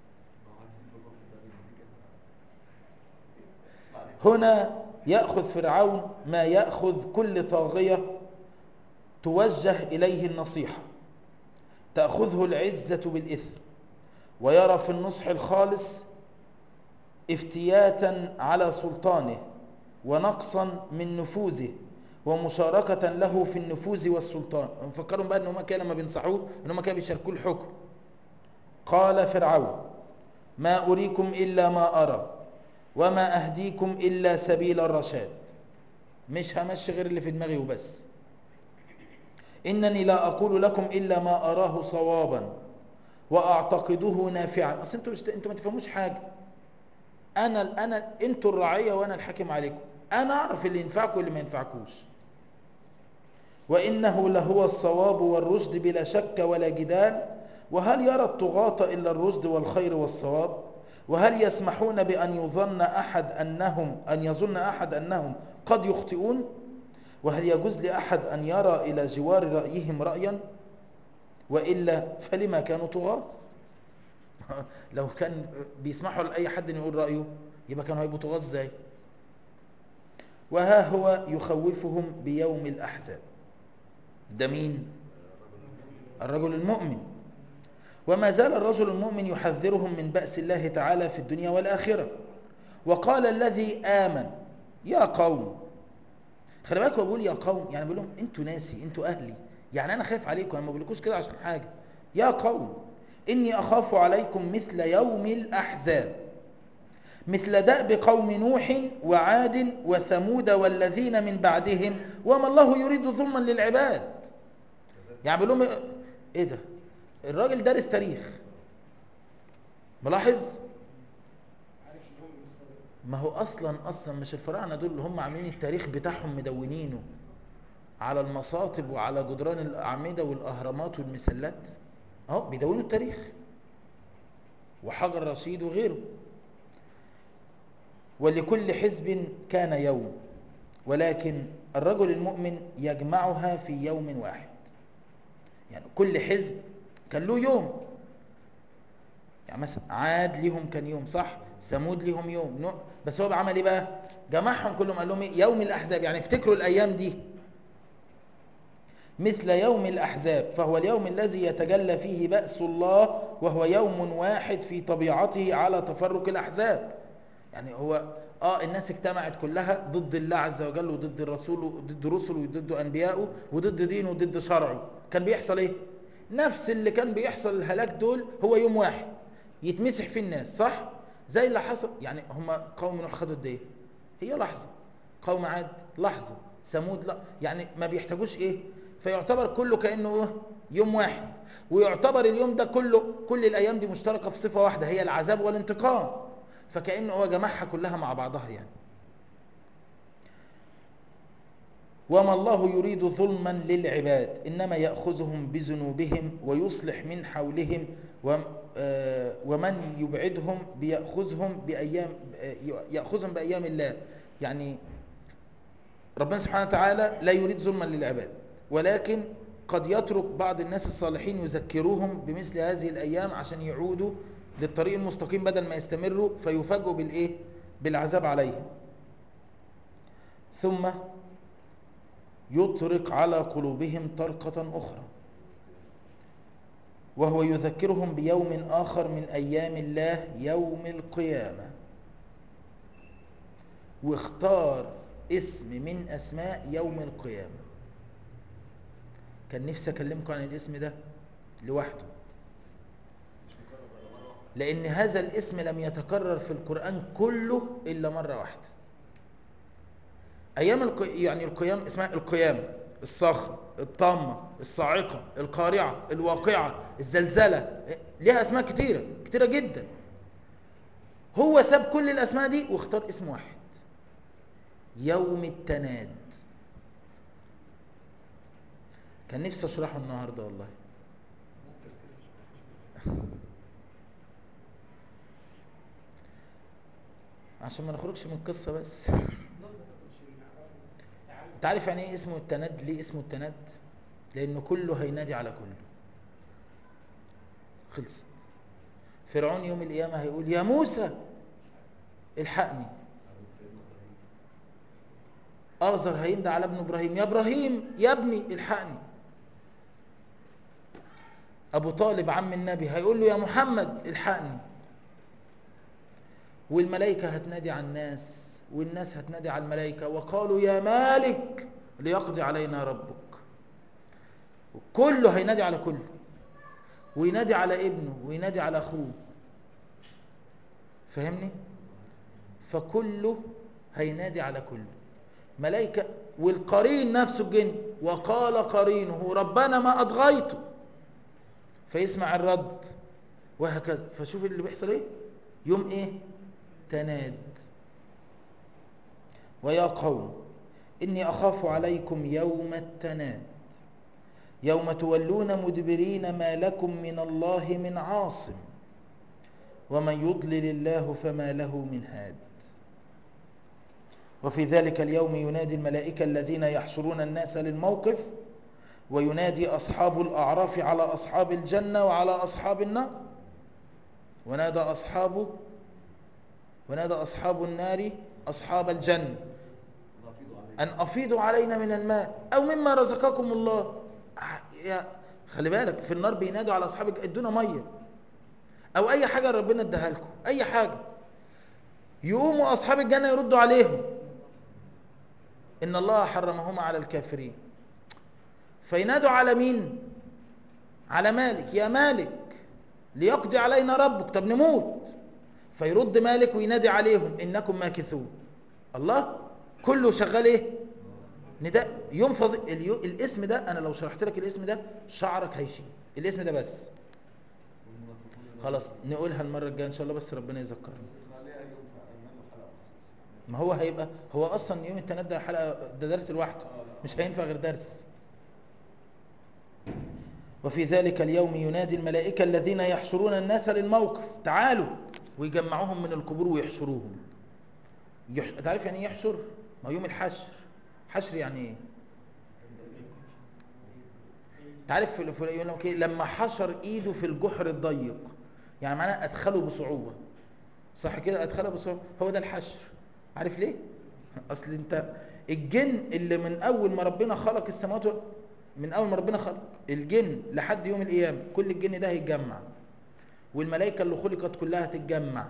هنا يأخذ فرعون ما يأخذ كل طاغية توجه إليه النصيحة تأخذه العزة بالإثم ويرى في النصح الخالص افتياتا على سلطانه ونقصا من نفوذه ومشاركة له في النفوذ والسلطان مفكرهم بقى ان هم كده لما بينصحوه ان هم كده بيشاركوه الحكم قال فرعون ما أريكم إلا ما أرى وما أهديكم إلا سبيل الرشاد مش همشي غير اللي في دماغي وبس إنني لا أقول لكم إلا ما أراه صوابا وأعتقده نافعا أصل أنتوا, مش... أنتوا ما تفهموش حاجة أنا أنا أنتوا الرعية وأنا الحاكم عليكم أنا أعرف اللي ينفعكم واللي ما ينفعكوش وإنه لهو الصواب والرشد بلا شك ولا جدال وهل يرى الطغاة إلا الرشد والخير والصواب وهل يسمحون بأن يظن أحد أنهم أن يظن أحد أنهم قد يخطئون وهل يجوز لأحد أن يرى إلى جوار رأيهم رأيا وإلا فلما كانوا طغاة لو كان بيسمحوا لأي حد أن يقول رأيه يبقى كانوا هيبقوا طغاة ازاي وها هو يخوفهم بيوم الأحزاب ده مين الرجل المؤمن وما زال الرجل المؤمن يحذرهم من بأس الله تعالى في الدنيا والآخرة وقال الذي آمن يا قوم خلي بالك بقول يا قوم يعني بقول لهم انتوا ناسي انتوا اهلي يعني انا خايف عليكم انا ما بقولكوش كده عشان حاجه يا قوم اني اخاف عليكم مثل يوم الاحزاب مثل دأب قوم نوح وعاد وثمود والذين من بعدهم وما الله يريد ظلما للعباد يعني بقول لهم ايه ده الراجل دارس تاريخ ملاحظ ما هو اصلا اصلا مش الفراعنه دول اللي هم عاملين التاريخ بتاعهم مدونينه على المصاطب وعلى جدران الاعمده والاهرامات والمسلات اهو بيدونوا التاريخ وحجر رشيد وغيره ولكل حزب كان يوم ولكن الرجل المؤمن يجمعها في يوم واحد يعني كل حزب كان له يوم يعني مثلا عاد ليهم كان يوم صح ثمود ليهم يوم نوع بس هو عمل ايه بقى جمعهم كلهم قال لهم ايه يوم الاحزاب يعني افتكروا الايام دي مثل يوم الاحزاب فهو اليوم الذي يتجلى فيه باس الله وهو يوم واحد في طبيعته على تفرق الاحزاب يعني هو اه الناس اجتمعت كلها ضد الله عز وجل وضد الرسول وضد رسله وضد انبيائه وضد دينه وضد شرعه كان بيحصل ايه نفس اللي كان بيحصل الهلاك دول هو يوم واحد يتمسح فيه الناس صح زي اللي حصل يعني هم قوم نوح خدوا قد ايه هي لحظه قوم عاد لحظه ثمود لا يعني ما بيحتاجوش ايه فيعتبر كله كانه يوم واحد ويعتبر اليوم ده كله كل الايام دي مشتركه في صفه واحده هي العذاب والانتقام فكانه هو جمعها كلها مع بعضها يعني وما الله يريد ظلما للعباد انما ياخذهم بذنوبهم ويصلح من حولهم ومن يبعدهم بياخذهم بايام ياخذهم بايام الله يعني ربنا سبحانه وتعالى لا يريد ظلما للعباد ولكن قد يترك بعض الناس الصالحين يذكروهم بمثل هذه الايام عشان يعودوا للطريق المستقيم بدل ما يستمروا فيفاجئوا بالايه بالعذاب عليهم ثم يطرق على قلوبهم طرقة أخرى وهو يذكرهم بيوم آخر من أيام الله يوم القيامة واختار اسم من أسماء يوم القيامة كان نفسي أكلمكم عن الاسم ده لوحده لأن هذا الاسم لم يتكرر في القرآن كله إلا مرة واحدة ايام الق... يعني القيام اسمها القيامه الصخر الطامه الصاعقه القارعه الواقعه الزلزله ليها اسماء كتيره كتيره جدا هو ساب كل الاسماء دي واختار اسم واحد يوم التناد كان نفسي اشرحه النهارده والله عشان ما نخرجش من القصه بس انت عارف يعني ايه اسمه التند ليه اسمه التند لانه كله هينادي على كله خلصت فرعون يوم القيامة هيقول يا موسى الحقني آزر هيندى على ابن إبراهيم يا إبراهيم يا ابني الحقني أبو طالب عم النبي هيقول له يا محمد الحقني والملائكة هتنادي على الناس والناس هتنادي على الملائكة وقالوا يا مالك ليقضي علينا ربك كله هينادي على كله وينادي على ابنه وينادي على أخوه فهمني فكله هينادي على كله ملائكة والقرين نفسه الجن وقال قرينه ربنا ما أضغيته فيسمع الرد وهكذا فشوف اللي بيحصل ايه يوم ايه تناد ويا قوم إني أخاف عليكم يوم التناد يوم تولون مدبرين ما لكم من الله من عاصم ومن يضلل الله فما له من هاد وفي ذلك اليوم ينادي الملائكة الذين يحشرون الناس للموقف وينادي أصحاب الأعراف على أصحاب الجنة وعلى أصحاب النار ونادى أصحاب ونادى أصحاب النار أصحاب الجنة أن أفيضوا علينا من الماء أو مما رزقكم الله يا خلي بالك في النار بينادوا على أصحاب ادونا مية أو أي حاجة ربنا اداها لكم أي حاجة يقوموا أصحاب الجنة يردوا عليهم إن الله حرمهما على الكافرين فينادوا على مين على مالك يا مالك ليقضي علينا ربك طب نموت فيرد مالك وينادي عليهم إنكم ماكثون الله كله شغال ايه نداء ينفذ اليو... الاسم ده انا لو شرحت لك الاسم ده شعرك هيشيل الاسم ده بس خلاص نقولها المره الجايه ان شاء الله بس ربنا يذكرنا ما هو هيبقى هو اصلا يوم التناد ده حلقه ده درس لوحده مش هينفع غير درس وفي ذلك اليوم ينادي الملائكه الذين يحشرون الناس للموقف تعالوا ويجمعوهم من القبور ويحشروهم يح... تعرف يعني ايه يحشر ما يوم الحشر حشر يعني ايه تعرف في يقول لك ايه لما حشر ايده في الجحر الضيق يعني معناه ادخله بصعوبه صح كده ادخله بصعوبه هو ده الحشر عارف ليه اصل انت الجن اللي من اول ما ربنا خلق السماوات من اول ما ربنا خلق الجن لحد يوم القيامه كل الجن ده هيتجمع والملائكه اللي خلقت كلها هتتجمع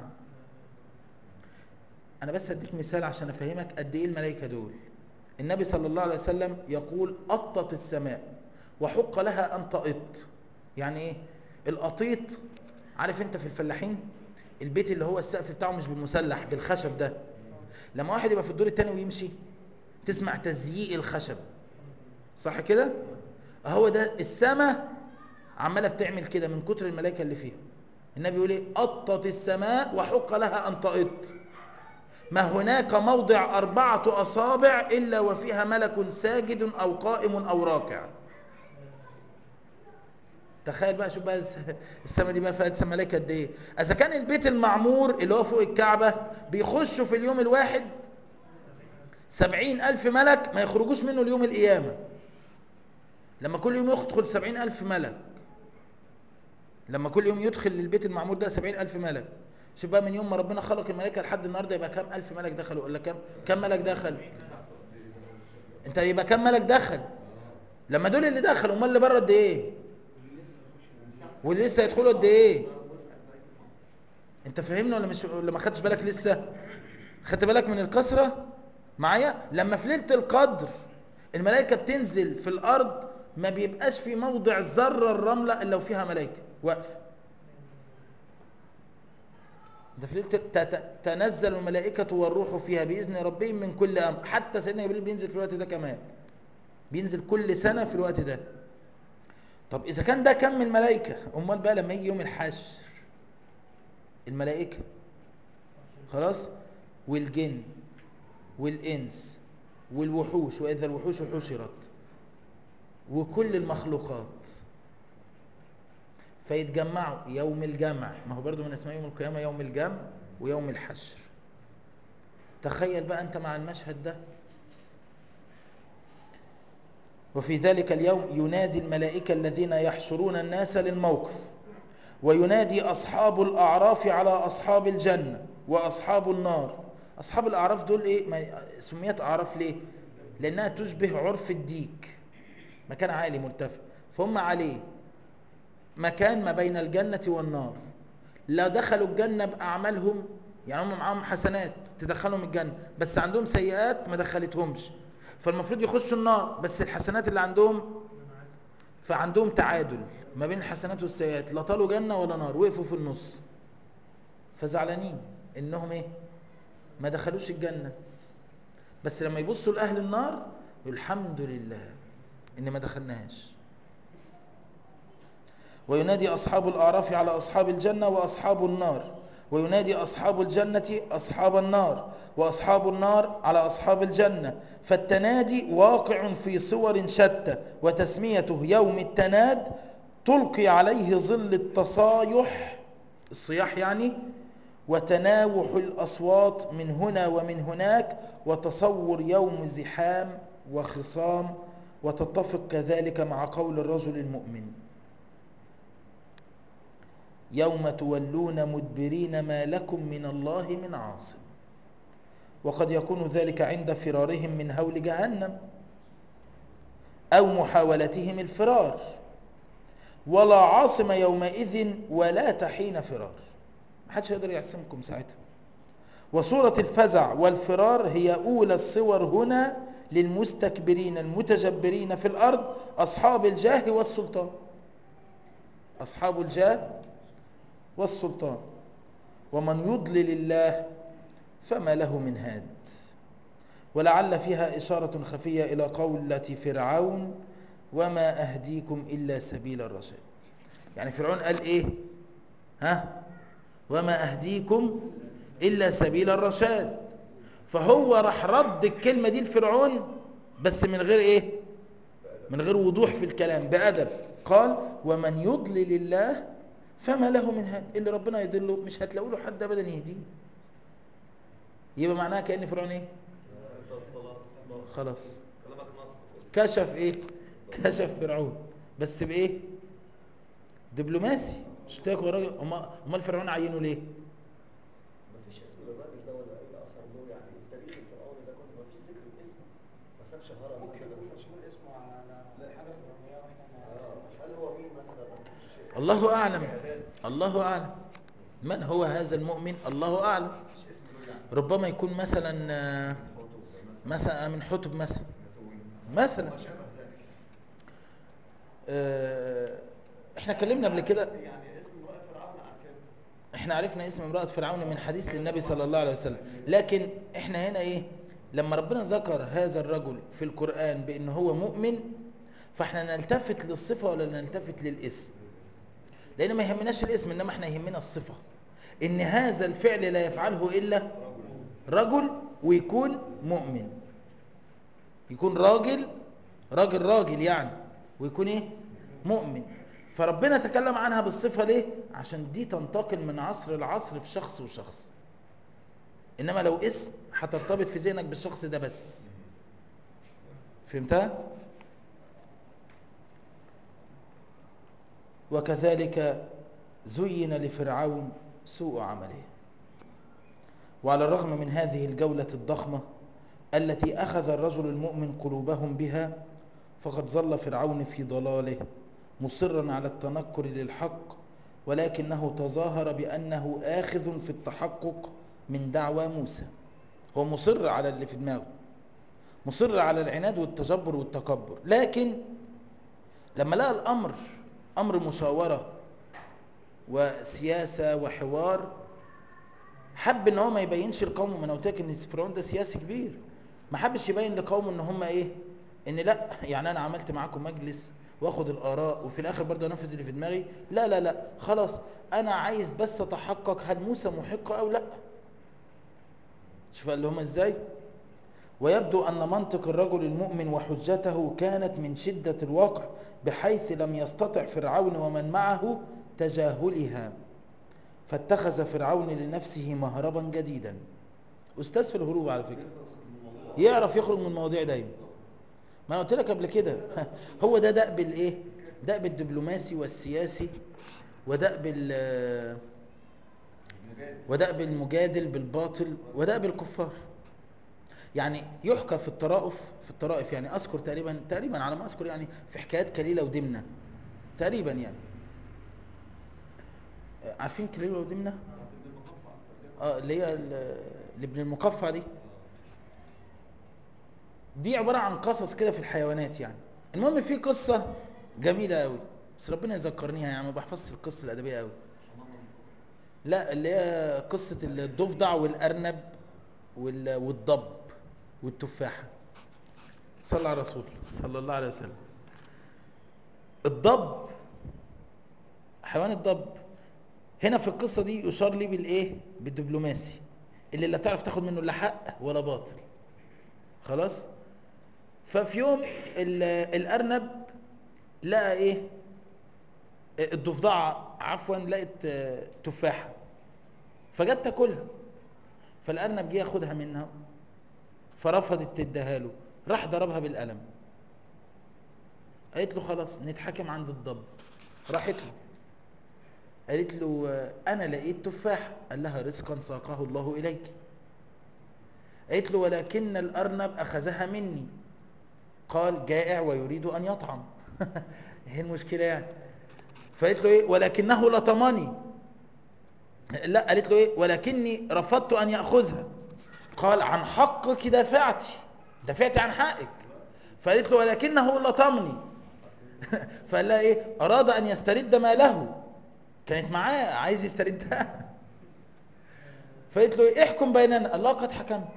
انا بس اديك مثال عشان افهمك قد ايه الملائكه دول النبي صلى الله عليه وسلم يقول أطت السماء وحق لها أن تأط يعني إيه القطيط عارف أنت في الفلاحين البيت اللي هو السقف بتاعه مش بالمسلح بالخشب ده لما واحد يبقى في الدور الثاني ويمشي تسمع تزييق الخشب صح كده هو ده السماء عماله بتعمل كده من كتر الملائكه اللي فيها النبي يقول ايه أطت السماء وحق لها أن تأط ما هناك موضع أربعة أصابع إلا وفيها ملك ساجد أو قائم أو راكع تخيل بقى شوف بقى السماء دي بقى فيها ملائكة قد ايه اذا كان البيت المعمور اللي هو فوق الكعبة بيخشوا في اليوم الواحد سبعين ألف ملك ما يخرجوش منه اليوم القيامة لما كل يوم يدخل سبعين ألف ملك لما كل يوم يدخل للبيت المعمور ده سبعين ألف ملك شوف بقى من يوم ما ربنا خلق الملائكة لحد النهاردة يبقى كام ألف ملك دخلوا ولا كام كام ملك دخل انت يبقى كام ملك دخل لما دول اللي دخلوا امال اللي بره قد ايه واللي لسه هيدخلوا قد ايه انت فاهمني ولا مش ولا ما خدتش بالك لسه خدت بالك من الكسره معايا لما في ليله القدر الملائكه بتنزل في الارض ما بيبقاش في موضع ذره الرمله الا وفيها ملائكه واقفه ده في ليله تنزل الملائكه والروح فيها باذن ربهم من كل امر حتى سيدنا جبريل بينزل في الوقت ده كمان بينزل كل سنه في الوقت ده طب اذا كان ده كم الملائكه امال بقى لما يجي يوم الحشر الملائكه خلاص والجن والانس والوحوش واذا الوحوش حشرت وكل المخلوقات فيتجمعوا يوم الجمع ما هو برضو من اسماء يوم القيامه يوم الجمع ويوم الحشر تخيل بقى انت مع المشهد ده وفي ذلك اليوم ينادي الملائكة الذين يحشرون الناس للموقف وينادي أصحاب الأعراف على أصحاب الجنة وأصحاب النار أصحاب الأعراف دول إيه ما سميت أعراف ليه لأنها تشبه عرف الديك مكان عالي مرتفع فهم عليه مكان ما بين الجنة والنار لا دخلوا الجنة بأعمالهم يعني هم معاهم حسنات تدخلهم الجنة بس عندهم سيئات ما دخلتهمش فالمفروض يخشوا النار بس الحسنات اللي عندهم فعندهم تعادل ما بين الحسنات والسيئات لا طالوا جنة ولا نار وقفوا في النص فزعلانين انهم ايه ما دخلوش الجنة بس لما يبصوا لأهل النار يقول الحمد لله ان ما دخلناهاش وينادي أصحاب الأعراف على أصحاب الجنة وأصحاب النار وينادي أصحاب الجنة أصحاب النار وأصحاب النار على أصحاب الجنة فالتنادي واقع في صور شتى وتسميته يوم التناد تلقي عليه ظل التصايح الصياح يعني وتناوح الأصوات من هنا ومن هناك وتصور يوم زحام وخصام وتتفق كذلك مع قول الرجل المؤمن يوم تولون مدبرين ما لكم من الله من عاصم وقد يكون ذلك عند فرارهم من هول جهنم أو محاولتهم الفرار ولا عاصم يومئذ ولا تحين فرار محدش يقدر يعصمكم ساعتها وصورة الفزع والفرار هي أولى الصور هنا للمستكبرين المتجبرين في الأرض أصحاب الجاه والسلطان أصحاب الجاه والسلطان ومن يضلل الله فما له من هاد ولعل فيها إشارة خفية إلى قولة فرعون وما أهديكم إلا سبيل الرشاد يعني فرعون قال إيه ها وما أهديكم إلا سبيل الرشاد فهو راح رد الكلمة دي لفرعون بس من غير إيه من غير وضوح في الكلام بأدب قال ومن يضلل الله فما له من هاد اللي ربنا يضله مش هتلاقوا له حد ابدا يهديه يبقى معناها كان فرعون ايه خلاص كلامك نصب كشف ايه كشف فرعون بس بايه دبلوماسي مش تاكل راجل أما- امال فرعون عينه ليه مفيش اسم للراجل ده ولا اي اثر له يعني التاريخ الفرعوني ده كله مفيش ذكر الاسم ما سابش هرم ممكن مثلا يكون ما سابش مشهور اسمه على حاجه فرعونيه واحنا ما آه، نعرفش. هل هو مين مثلا مفيش الله اعلم شهادات. الله اعلم من هو هذا المؤمن الله اعلم مفيش اسم له يعني ربما يكون مثلا آه، حدود مثلا من حتب مثلا مثلا مثلا ما شابه ذلك آه، احنا اتكلمنا قبل كده يعني اسم امرأة فرعون عن كده احنا عرفنا اسم امرأة فرعون من حديث للنبي صلى الله عليه وسلم لكن احنا هنا ايه لما ربنا ذكر هذا الرجل في القرآن بأنه هو مؤمن فاحنا نلتفت للصفة ولا نلتفت للاسم لأن ما يهمناش الاسم إنما احنا يهمنا الصفة إن هذا الفعل لا يفعله إلا رجل ويكون مؤمن يكون راجل راجل راجل يعني ويكون ايه مؤمن فربنا تكلم عنها بالصفة ليه عشان دي تنتقل من عصر لعصر في شخص وشخص انما لو اسم هترتبط في ذهنك بالشخص ده بس فهمتها وكذلك زين لفرعون سوء عمله وعلى الرغم من هذه الجولة الضخمة التي أخذ الرجل المؤمن قلوبهم بها فقد ظل فرعون في ضلاله مصرا على التنكر للحق ولكنه تظاهر بأنه آخذ في التحقق من دعوى موسى هو مصر على اللي في دماغه مصر على العناد والتجبر والتكبر لكن لما لقى الأمر أمر مشاورة وسياسة وحوار حب ان هو ما يبينش لقومه ما انا قلت لك ان فرعون ده سياسي كبير ما حبش يبين لقومه ان هم ايه ان لا يعني انا عملت معاكم مجلس واخد الاراء وفي الاخر برضه انفذ اللي في دماغي لا لا لا خلاص انا عايز بس اتحقق هل موسى محق او لا شوف قال لهم ازاي ويبدو ان منطق الرجل المؤمن وحجته كانت من شده الواقع بحيث لم يستطع فرعون ومن معه تجاهلها فاتخذ فرعون لنفسه مهربا جديدا استاذ في الهروب على فكره يعرف يخرج من المواضيع دايما ما انا قلت لك قبل كده هو ده دأب الايه دأب الدبلوماسي والسياسي ودأب ال ودأب المجادل بالباطل ودأب الكفار يعني يحكى في الطرائف في الطرائف يعني اذكر تقريبا تقريبا على ما اذكر يعني في حكايات كليله ودمنه تقريبا يعني عارفين كليله ودمنه اه اللي هي ال- لابن المقفع دي دي عبارة عن قصص كده في الحيوانات يعني المهم في قصة جميلة قوي بس ربنا يذكرنيها يعني ما بحفظش القصة الأدبية قوي لا اللي هي قصة الضفدع والأرنب وال- والضب والتفاحة صلى على الرسول صلى الله عليه وسلم الضب حيوان الضب هنا في القصة دي يشار لي بالإيه بالدبلوماسي اللي لا تعرف تاخد منه لا حق ولا باطل خلاص ففي يوم ال- الأرنب لقى إيه الضفدعة عفوا لقت آه، تفاحة فجت تاكلها فالأرنب جه ياخدها منها فرفضت تديها له راح ضربها بالقلم قالت له خلاص نتحاكم عند الضب راحت له قالت له آه، انا لقيت تفاح قال لها رزقا ساقه الله اليك قالت له ولكن الارنب اخذها مني قال جائع ويريد ان يطعم ايه المشكله يعني فقالت له ايه ولكنه لطمني لا قالت له ايه ولكني رفضت ان ياخذها قال عن حقك دافعتي دافعتي عن حقك فقالت له ولكنه لطمني فقال لها ايه اراد ان يسترد ماله كانت معاه عايز يستردها فقالت له ايه احكم بيننا الله قد حكمت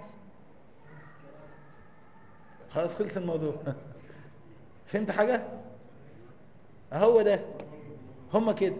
خلاص خلص الموضوع فهمت حاجه هو ده هما كده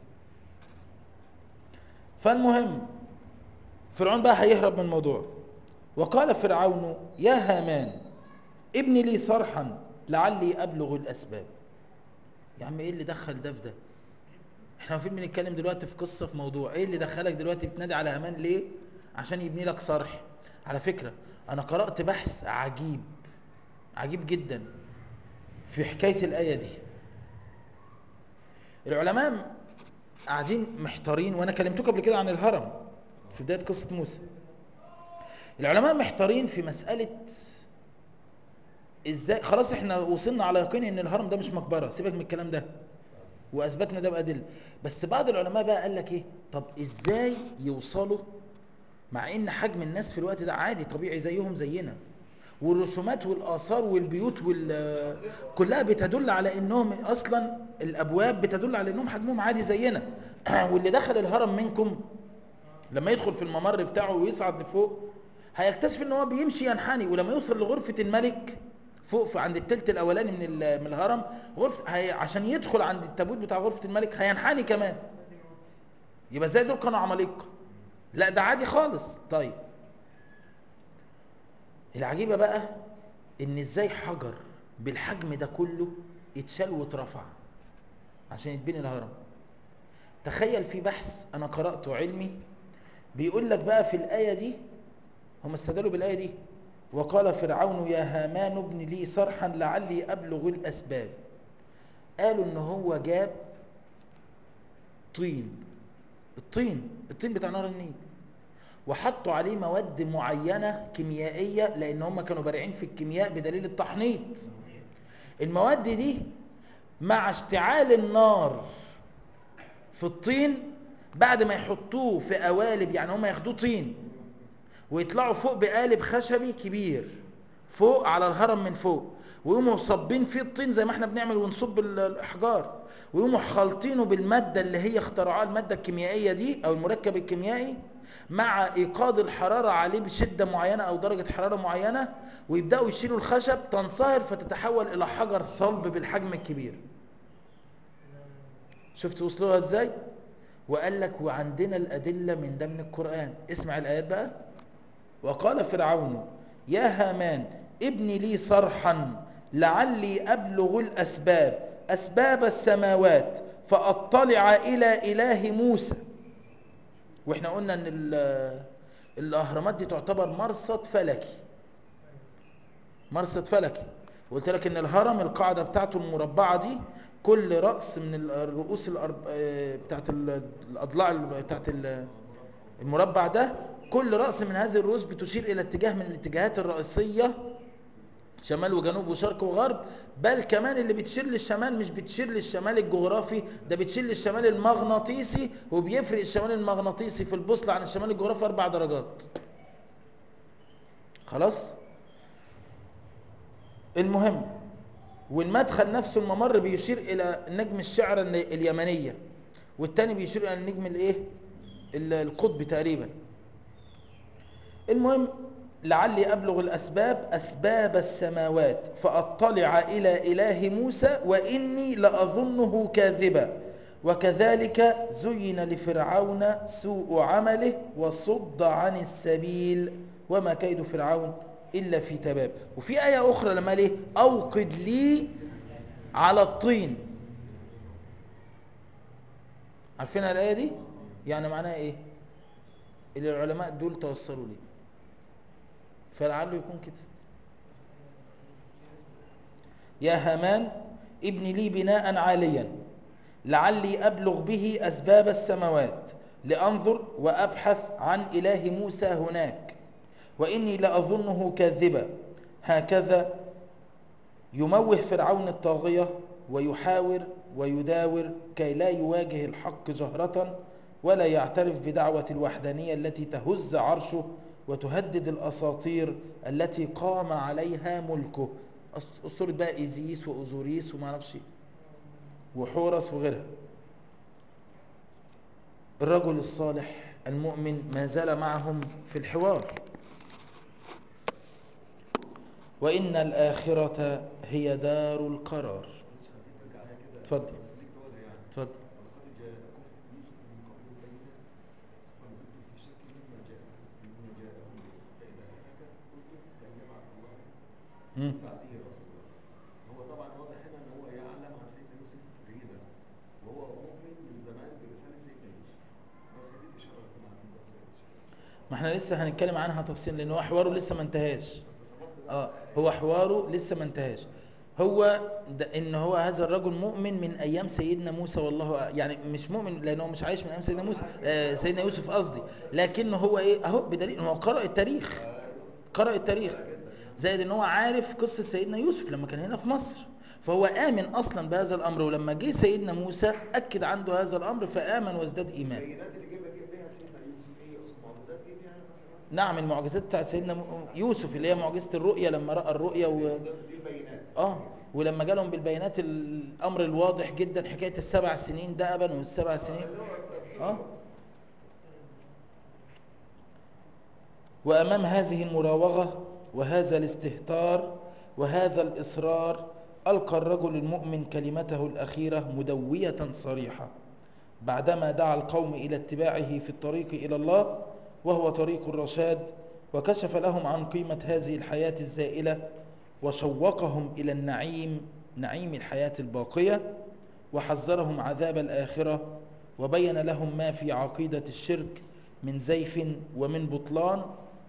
فالمهم فرعون بقى هيهرب من الموضوع وقال فرعون يا هامان ابن لي صرحا لعلي ابلغ الاسباب يا عم ايه اللي دخل ده في ده احنا المفروض بنتكلم دلوقتي في قصه في موضوع ايه اللي دخلك دلوقتي بتنادي على هامان ليه عشان يبني لك صرح على فكره انا قرات بحث عجيب عجيب جدا في حكايه الايه دي العلماء قاعدين محتارين وانا كلمتكم قبل كده عن الهرم في بدايه قصه موسى العلماء محتارين في مساله ازاي خلاص احنا وصلنا على يقين ان الهرم ده مش مقبره سيبك من الكلام ده واثبتنا ده بادله بس بعض العلماء بقى قال لك ايه طب ازاي يوصلوا مع ان حجم الناس في الوقت ده عادي طبيعي زيهم زينا والرسومات والاثار والبيوت وال كلها بتدل على انهم اصلا الابواب بتدل على انهم حجمهم عادي زينا واللي دخل الهرم منكم لما يدخل في الممر بتاعه ويصعد لفوق هيكتشف ان هو بيمشي ينحني ولما يوصل لغرفه الملك فوق في عند التلت الاولاني من ال- من الهرم غرفه هي عشان يدخل عند التابوت بتاع غرفه الملك هينحني كمان يبقى زي دول كانوا عمالقه لا ده عادي خالص طيب العجيبه بقى ان ازاي حجر بالحجم ده كله اتشال واترفع عشان يتبني الهرم تخيل في بحث انا قراته علمي بيقول لك بقى في الايه دي هم استدلوا بالايه دي وقال فرعون يا هامان ابن لي صرحا لعلي ابلغ الاسباب قالوا ان هو جاب طين الطين الطين بتاع نهر النيل وحطوا عليه مواد معينه كيميائيه لان هم كانوا بارعين في الكيمياء بدليل التحنيط المواد دي مع اشتعال النار في الطين بعد ما يحطوه في قوالب يعني هم ياخدوه طين ويطلعوا فوق بقالب خشبي كبير فوق على الهرم من فوق ويقوموا صابين فيه الطين زي ما احنا بنعمل ونصب ال- الاحجار ويقوموا خالطينه بالماده اللي هي اخترعوها الماده الكيميائيه دي او المركب الكيميائي مع ايقاد الحراره عليه بشده معينه او درجه حراره معينه ويبداوا يشيلوا الخشب تنصهر فتتحول الى حجر صلب بالحجم الكبير شفت وصلوها ازاي وقال لك وعندنا الادله من ده من القران اسمع الايات بقى وقال فرعون يا هامان ابن لي صرحا لعلي ابلغ الاسباب اسباب السماوات فاطلع الى اله موسى واحنا قلنا ان ال- الاهرامات دي تعتبر مرصد فلكي مرصد فلكي وقلت لك ان الهرم القاعده بتاعته المربعه دي كل راس من ال- الرؤوس الأرب... آه، بتاعت ال- الاضلاع ال- بتاعت ال- المربع ده كل راس من هذه الرؤوس بتشير الى اتجاه من الاتجاهات الرئيسيه شمال وجنوب وشرق وغرب بل كمان اللي بتشير للشمال مش بتشير للشمال الجغرافي ده بتشير للشمال المغناطيسي وبيفرق الشمال المغناطيسي في البوصلة عن الشمال الجغرافي أربع درجات خلاص المهم والمدخل نفسه الممر بيشير إلى نجم الشعر اليمنية والتاني بيشير إلى النجم الإيه ال- القطب تقريبا المهم لعلي أبلغ الأسباب أسباب السماوات فأطلع إلى إله موسى وإني لأظنه كاذبا وكذلك زين لفرعون سوء عمله وصد عن السبيل وما كيد فرعون إلا في تباب وفي آية أخرى لما ليه أوقد لي على الطين عارفين الآية دي يعني معناها إيه اللي العلماء دول توصلوا ليه فلعله يكون كده يا هامان ابن لي بناء عاليا لعلي أبلغ به أسباب السماوات لأنظر وأبحث عن إله موسى هناك وإني لأظنه كاذبا هكذا يموه فرعون الطاغية ويحاور ويداور كي لا يواجه الحق جهرة ولا يعترف بدعوة الوحدانية التي تهز عرشه وتهدد الأساطير التي قام عليها ملكه أس- أسطورة بقى إيزيس وأوزوريس وما نعرفش وحورس وغيرها الرجل الصالح المؤمن ما زال معهم في الحوار وإن الآخرة هي دار القرار مش عايزين نرجع عليها كده اتفضل. بس ليك دولة يعني اتفضل ولقد جاءكم يوسف من قبل بينات فنزلتم في شك مما جاءكم مما جاءكم به فإذا هلك قلتم لن يبعث الله مم. بعثه رسولا هو طبعا واضح هنا ان هو يعلم عن سيدنا يوسف جيدا وهو مؤمن من زمان برسالة سيدنا يوسف بس دي الإشارة اللي كنا عايزين بس ما احنا لسه هنتكلم عنها تفصيل لأن هو حواره لسه ما انتهاش انت سبقت بقى اه هو حواره لسه ما انتهاش هو ده ان هو هذا الرجل مؤمن من ايام سيدنا موسى والله أع- يعني مش مؤمن لانه مش عايش من ايام سيدنا موسى آه سيدنا يوسف قصدي لكنه هو ايه اهو بدليل إن هو قرأ التاريخ قرأ التاريخ زائد ان هو عارف قصة سيدنا يوسف لما كان هنا في مصر فهو آمن أصلا بهذا الأمر ولما جه سيدنا موسى أكد عنده هذا الأمر فآمن وازداد إيمان البينات اللي جيب جيب بيها سيدنا يوسف ايه اصل معجزات جيب بيها مثلا نعم المعجزات بتاع سيدنا م- يوسف اللي هي معجزة الرؤية لما رأى الرؤية و... دي البينات اه ولما جالهم بالبيانات الامر الواضح جدا حكايه السبع سنين دأبا والسبع سنين اه وامام هذه المراوغه وهذا الاستهتار وهذا الاصرار القى الرجل المؤمن كلمته الاخيره مدويه صريحه بعدما دعا القوم الى اتباعه في الطريق الى الله وهو طريق الرشاد وكشف لهم عن قيمه هذه الحياه الزائله وشوقهم الى النعيم نعيم الحياه الباقيه وحذرهم عذاب الاخره وبين لهم ما في عقيده الشرك من زيف ومن بطلان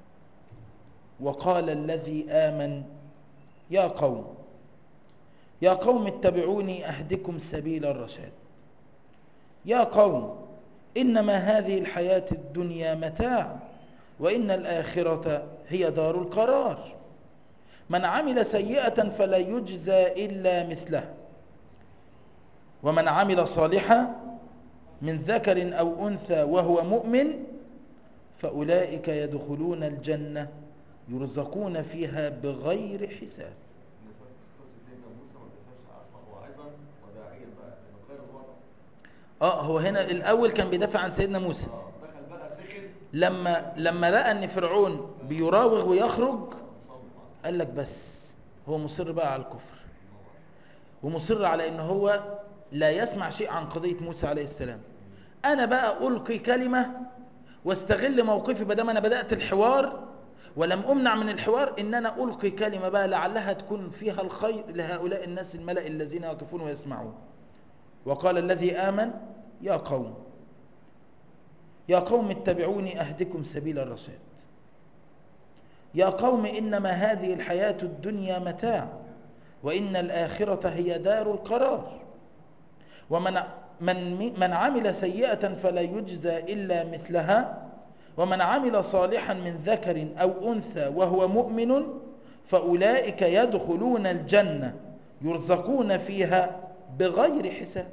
وقال الذي امن يا قوم يا قوم اتبعوني اهدكم سبيل الرشاد يا قوم انما هذه الحياه الدنيا متاع وان الاخره هي دار القرار من عمل سيئه فلا يجزى الا مثلها ومن عمل صالحا من ذكر او انثى وهو مؤمن فاولئك يدخلون الجنه يرزقون فيها بغير حساب مثلا قصة سيدنا موسى ما دفعش أصبح واعظا وداعيا بقى من غير الوضع اه هو هنا الاول كان بيدافع عن سيدنا موسى اه دخل بقى سخن لما لما لقى ان فرعون بيراوغ ويخرج مصمم على قال لك بس هو مصر بقى على الكفر ومصر على ان هو لا يسمع شيء عن قضية موسى عليه السلام انا بقى القي كلمة واستغل موقفي بدل انا بدأت الحوار ولم امنع من الحوار ان انا القي كلمة بقى لعلها تكون فيها الخير لهؤلاء الناس الملأ الذين يقفون ويسمعون وقال الذي آمن يا قوم يا قوم اتبعوني أهدكم سبيل الرشاد يا قوم إنما هذه الحياة الدنيا متاع وإن الآخرة هي دار القرار ومن من من عمل سيئة فلا يجزى إلا مثلها ومن عمل صالحا من ذكر أو أنثى وهو مؤمن فأولئك يدخلون الجنة يرزقون فيها بغير حساب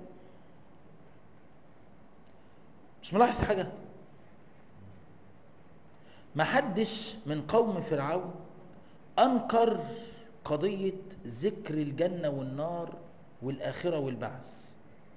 مش ملاحظ حاجة ما حدش من قوم فرعون أنكر قضية ذكر الجنة والنار والآخرة والبعث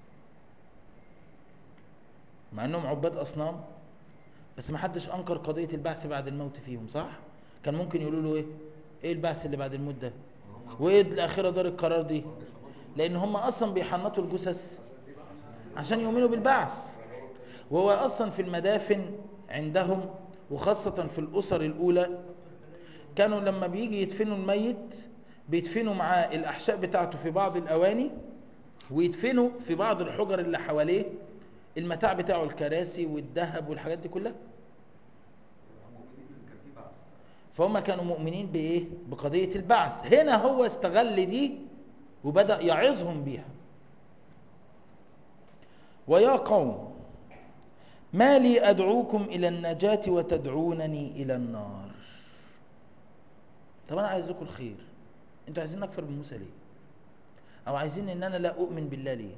مع أنهم عباد أصنام بس ما حدش أنكر قضية البعث بعد الموت فيهم صح؟ كان ممكن يقولوا له إيه؟ إيه البعث اللي بعد الموت ده؟ وإيه الآخرة دار القرار دي؟ لأن هم أصلا بيحنطوا الجثث عشان يؤمنوا بالبعث وهو أصلا في المدافن عندهم وخاصة في الأسر الأولى كانوا لما بيجي يدفنوا الميت بيدفنوا معاه الأحشاء بتاعته في بعض الأواني ويدفنوا في بعض الحجر اللي حواليه المتاع بتاعه الكراسي والذهب والحاجات دي كلها المؤمنين اللي كان في بعث فهم كانوا مؤمنين بإيه؟ بقضية البعث هنا هو استغل دي وبدأ يعظهم بيها ويا قوم ما لي أدعوكم إلى النجاة وتدعونني إلى النار طب أنا عايز لكم الخير أنتوا عايزين أكفر من موسى ليه أو عايزين إن أنا لا أؤمن بالله ليه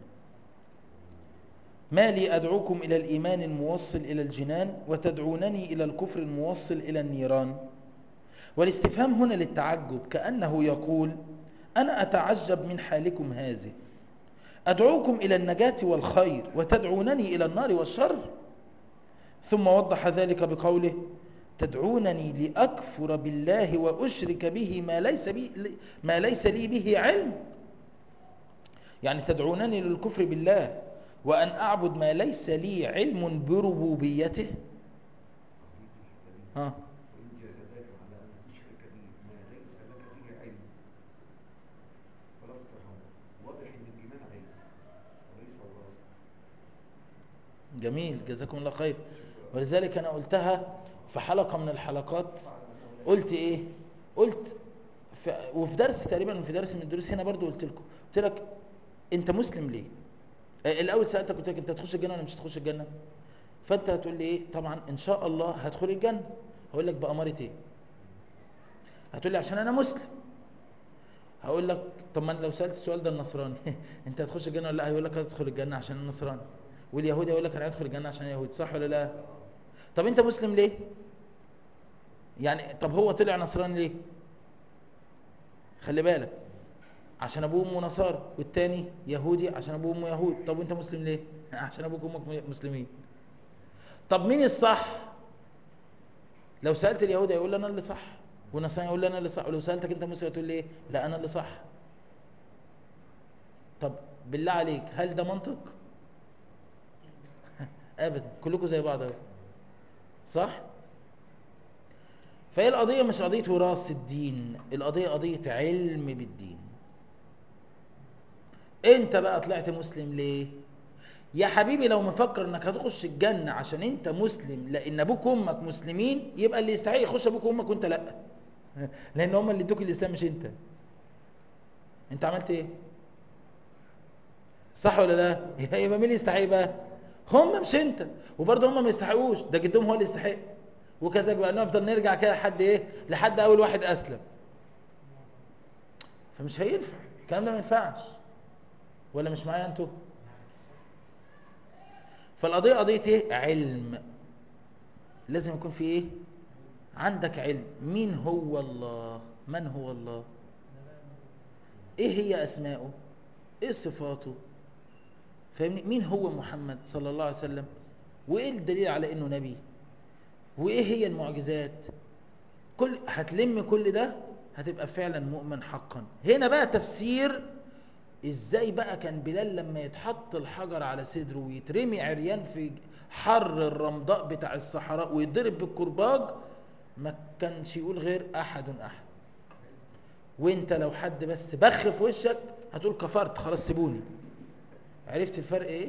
ما لي أدعوكم إلى الإيمان الموصل إلى الجنان وتدعونني إلى الكفر الموصل إلى النيران والاستفهام هنا للتعجب كأنه يقول أنا أتعجب من حالكم هذه أدعوكم إلى النجاة والخير وتدعونني إلى النار والشر ثم وضح ذلك بقوله تدعونني لأكفر بالله وأشرك به ما ليس, بي ما ليس لي به علم يعني تدعونني للكفر بالله وأن أعبد ما ليس لي علم بربوبيته ها وإن جاهداك على أن تشرك بي ما ليس لك به علم فلا تطعهما واضح إن الإيمان علم وليس وراثة جميل جزاكم الله خير ولذلك أنا قلتها في حلقة من الحلقات قلت إيه قلت في وفي درس تقريبا وفي درس من الدروس هنا برضو قلت لكم قلت لك أنت مسلم ليه آه، الأول سألتك قلت لك أنت هتخش الجنة ولا مش هتخش الجنة فأنت هتقول لي إيه طبعا إن شاء الله هدخل الجنة هقول لك بأمارة إيه هتقول لي عشان أنا مسلم هقول لك طب ما أنا لو سألت السؤال ده النصراني انت هتخش الجنة ولا لا هيقول لك هتدخل الجنة عشان النصراني واليهودي يقول لك انا هدخل الجنة عشان يهودي صح ولا لا طب انت مسلم ليه يعني طب هو طلع نصراني ليه خلي بالك عشان ابوه وامه نصارى والتاني يهودي عشان ابوه وامه يهود طب وانت مسلم ليه عشان ابوك وامك مسلمين طب مين الصح لو سالت اليهودي هيقول لي انا اللي صح والنصراني يقول لي انا اللي صح ولو سالتك انت مسلم تقول لي ايه لا انا اللي صح طب بالله عليك هل ده منطق ابدا كلكم زي بعض اهو صح فهي القضيه مش قضيه وراثه الدين القضيه قضيه علم بالدين انت بقى طلعت مسلم ليه يا حبيبي لو مفكر انك هتخش الجنه عشان انت مسلم لان ابوك وامك مسلمين يبقى اللي يستحق يخش ابوك وامك وانت لا لان هم اللي ادوك الاسلام مش انت انت عملت ايه صح ولا لا يبقى مين اللي يستحق بقى هم مش انت وبرضه هم ما يستحقوش ده جدهم هو اللي يستحق وكذلك بقى نفضل نرجع كده لحد ايه لحد اول واحد اسلم فمش هينفع الكلام ده ما ينفعش ولا مش معايا انتوا فالقضيه قضيه ايه علم لازم يكون في ايه عندك علم مين هو الله من هو الله ايه هي اسماؤه ايه صفاته فاهمني مين هو محمد صلى الله عليه وسلم وايه الدليل على انه نبي وايه هي المعجزات كل هتلم كل ده هتبقى فعلا مؤمن حقا هنا بقى تفسير ازاي بقى كان بلال لما يتحط الحجر على صدره ويترمي عريان في حر الرمضاء بتاع الصحراء ويضرب بالكرباج ما كانش يقول غير احد احد وانت لو حد بس بخ في وشك هتقول كفرت خلاص سيبوني عرفت الفرق ايه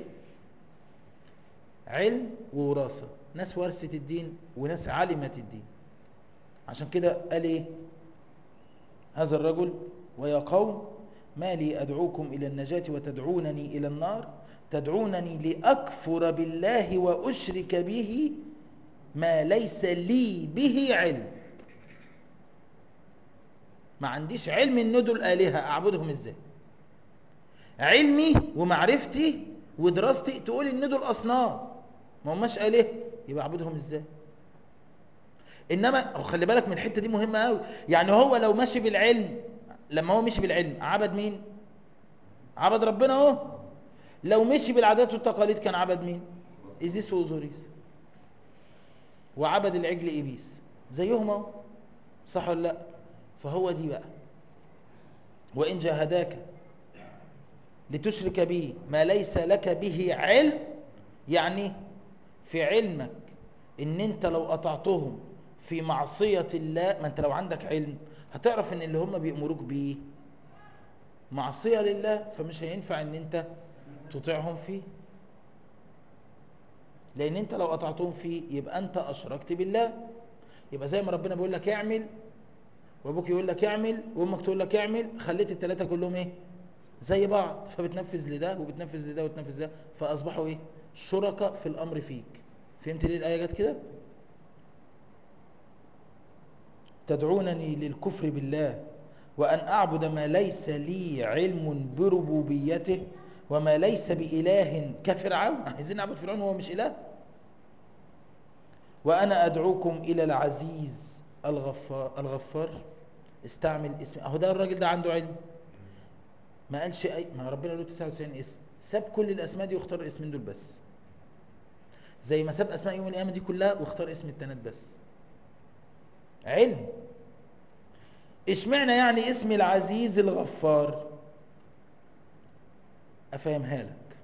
علم ووراثه ناس ورثت الدين وناس علمت الدين عشان كده قال ايه هذا الرجل ويا قوم ما لي ادعوكم الى النجاه وتدعونني الى النار تدعونني لاكفر بالله واشرك به ما ليس لي به علم ما عنديش علم ان دول الهه اعبدهم ازاي علمي ومعرفتي ودراستي تقول ان دول اصنام ما هماش الهه يبقى اعبدهم ازاي انما هو خلي بالك من الحته دي مهمه قوي يعني هو لو ماشي بالعلم لما هو مشي بالعلم عبد مين عبد ربنا اهو لو مشي بالعادات والتقاليد كان عبد مين ايزيس واوزوريس وعبد العجل ايبيس زيهم اهو صح ولا لا فهو دي بقى وان جاهداك لتشرك بي ما ليس لك به علم يعني في علمك ان انت لو قطعتهم في معصية الله ما انت لو عندك علم هتعرف ان اللي هم بيأمروك بيه معصية لله فمش هينفع ان انت تطيعهم فيه لان انت لو قطعتهم فيه يبقى انت اشركت بالله يبقى زي ما ربنا بيقول لك اعمل وابوك يقول لك اعمل وامك تقول لك اعمل خليت الثلاثه كلهم ايه زي بعض فبتنفذ لده وبتنفذ لده وبتنفذ لده فاصبحوا ايه شركاء في الامر فيك فهمت ليه الايه جت كده تدعونني للكفر بالله وان اعبد ما ليس لي علم بربوبيته وما ليس باله كفرعون عايزين نعبد فرعون وهو مش اله وانا ادعوكم الى العزيز الغفار الغفار استعمل اسم اهو ده الراجل ده عنده علم ما قالش اي ما ربنا له 99 اسم ساب كل الاسماء دي واختار الاسمين دول بس زي ما ساب اسماء يوم القيامه دي كلها واختار اسم التنات بس علم اشمعنى يعني اسم العزيز الغفار افهمها لك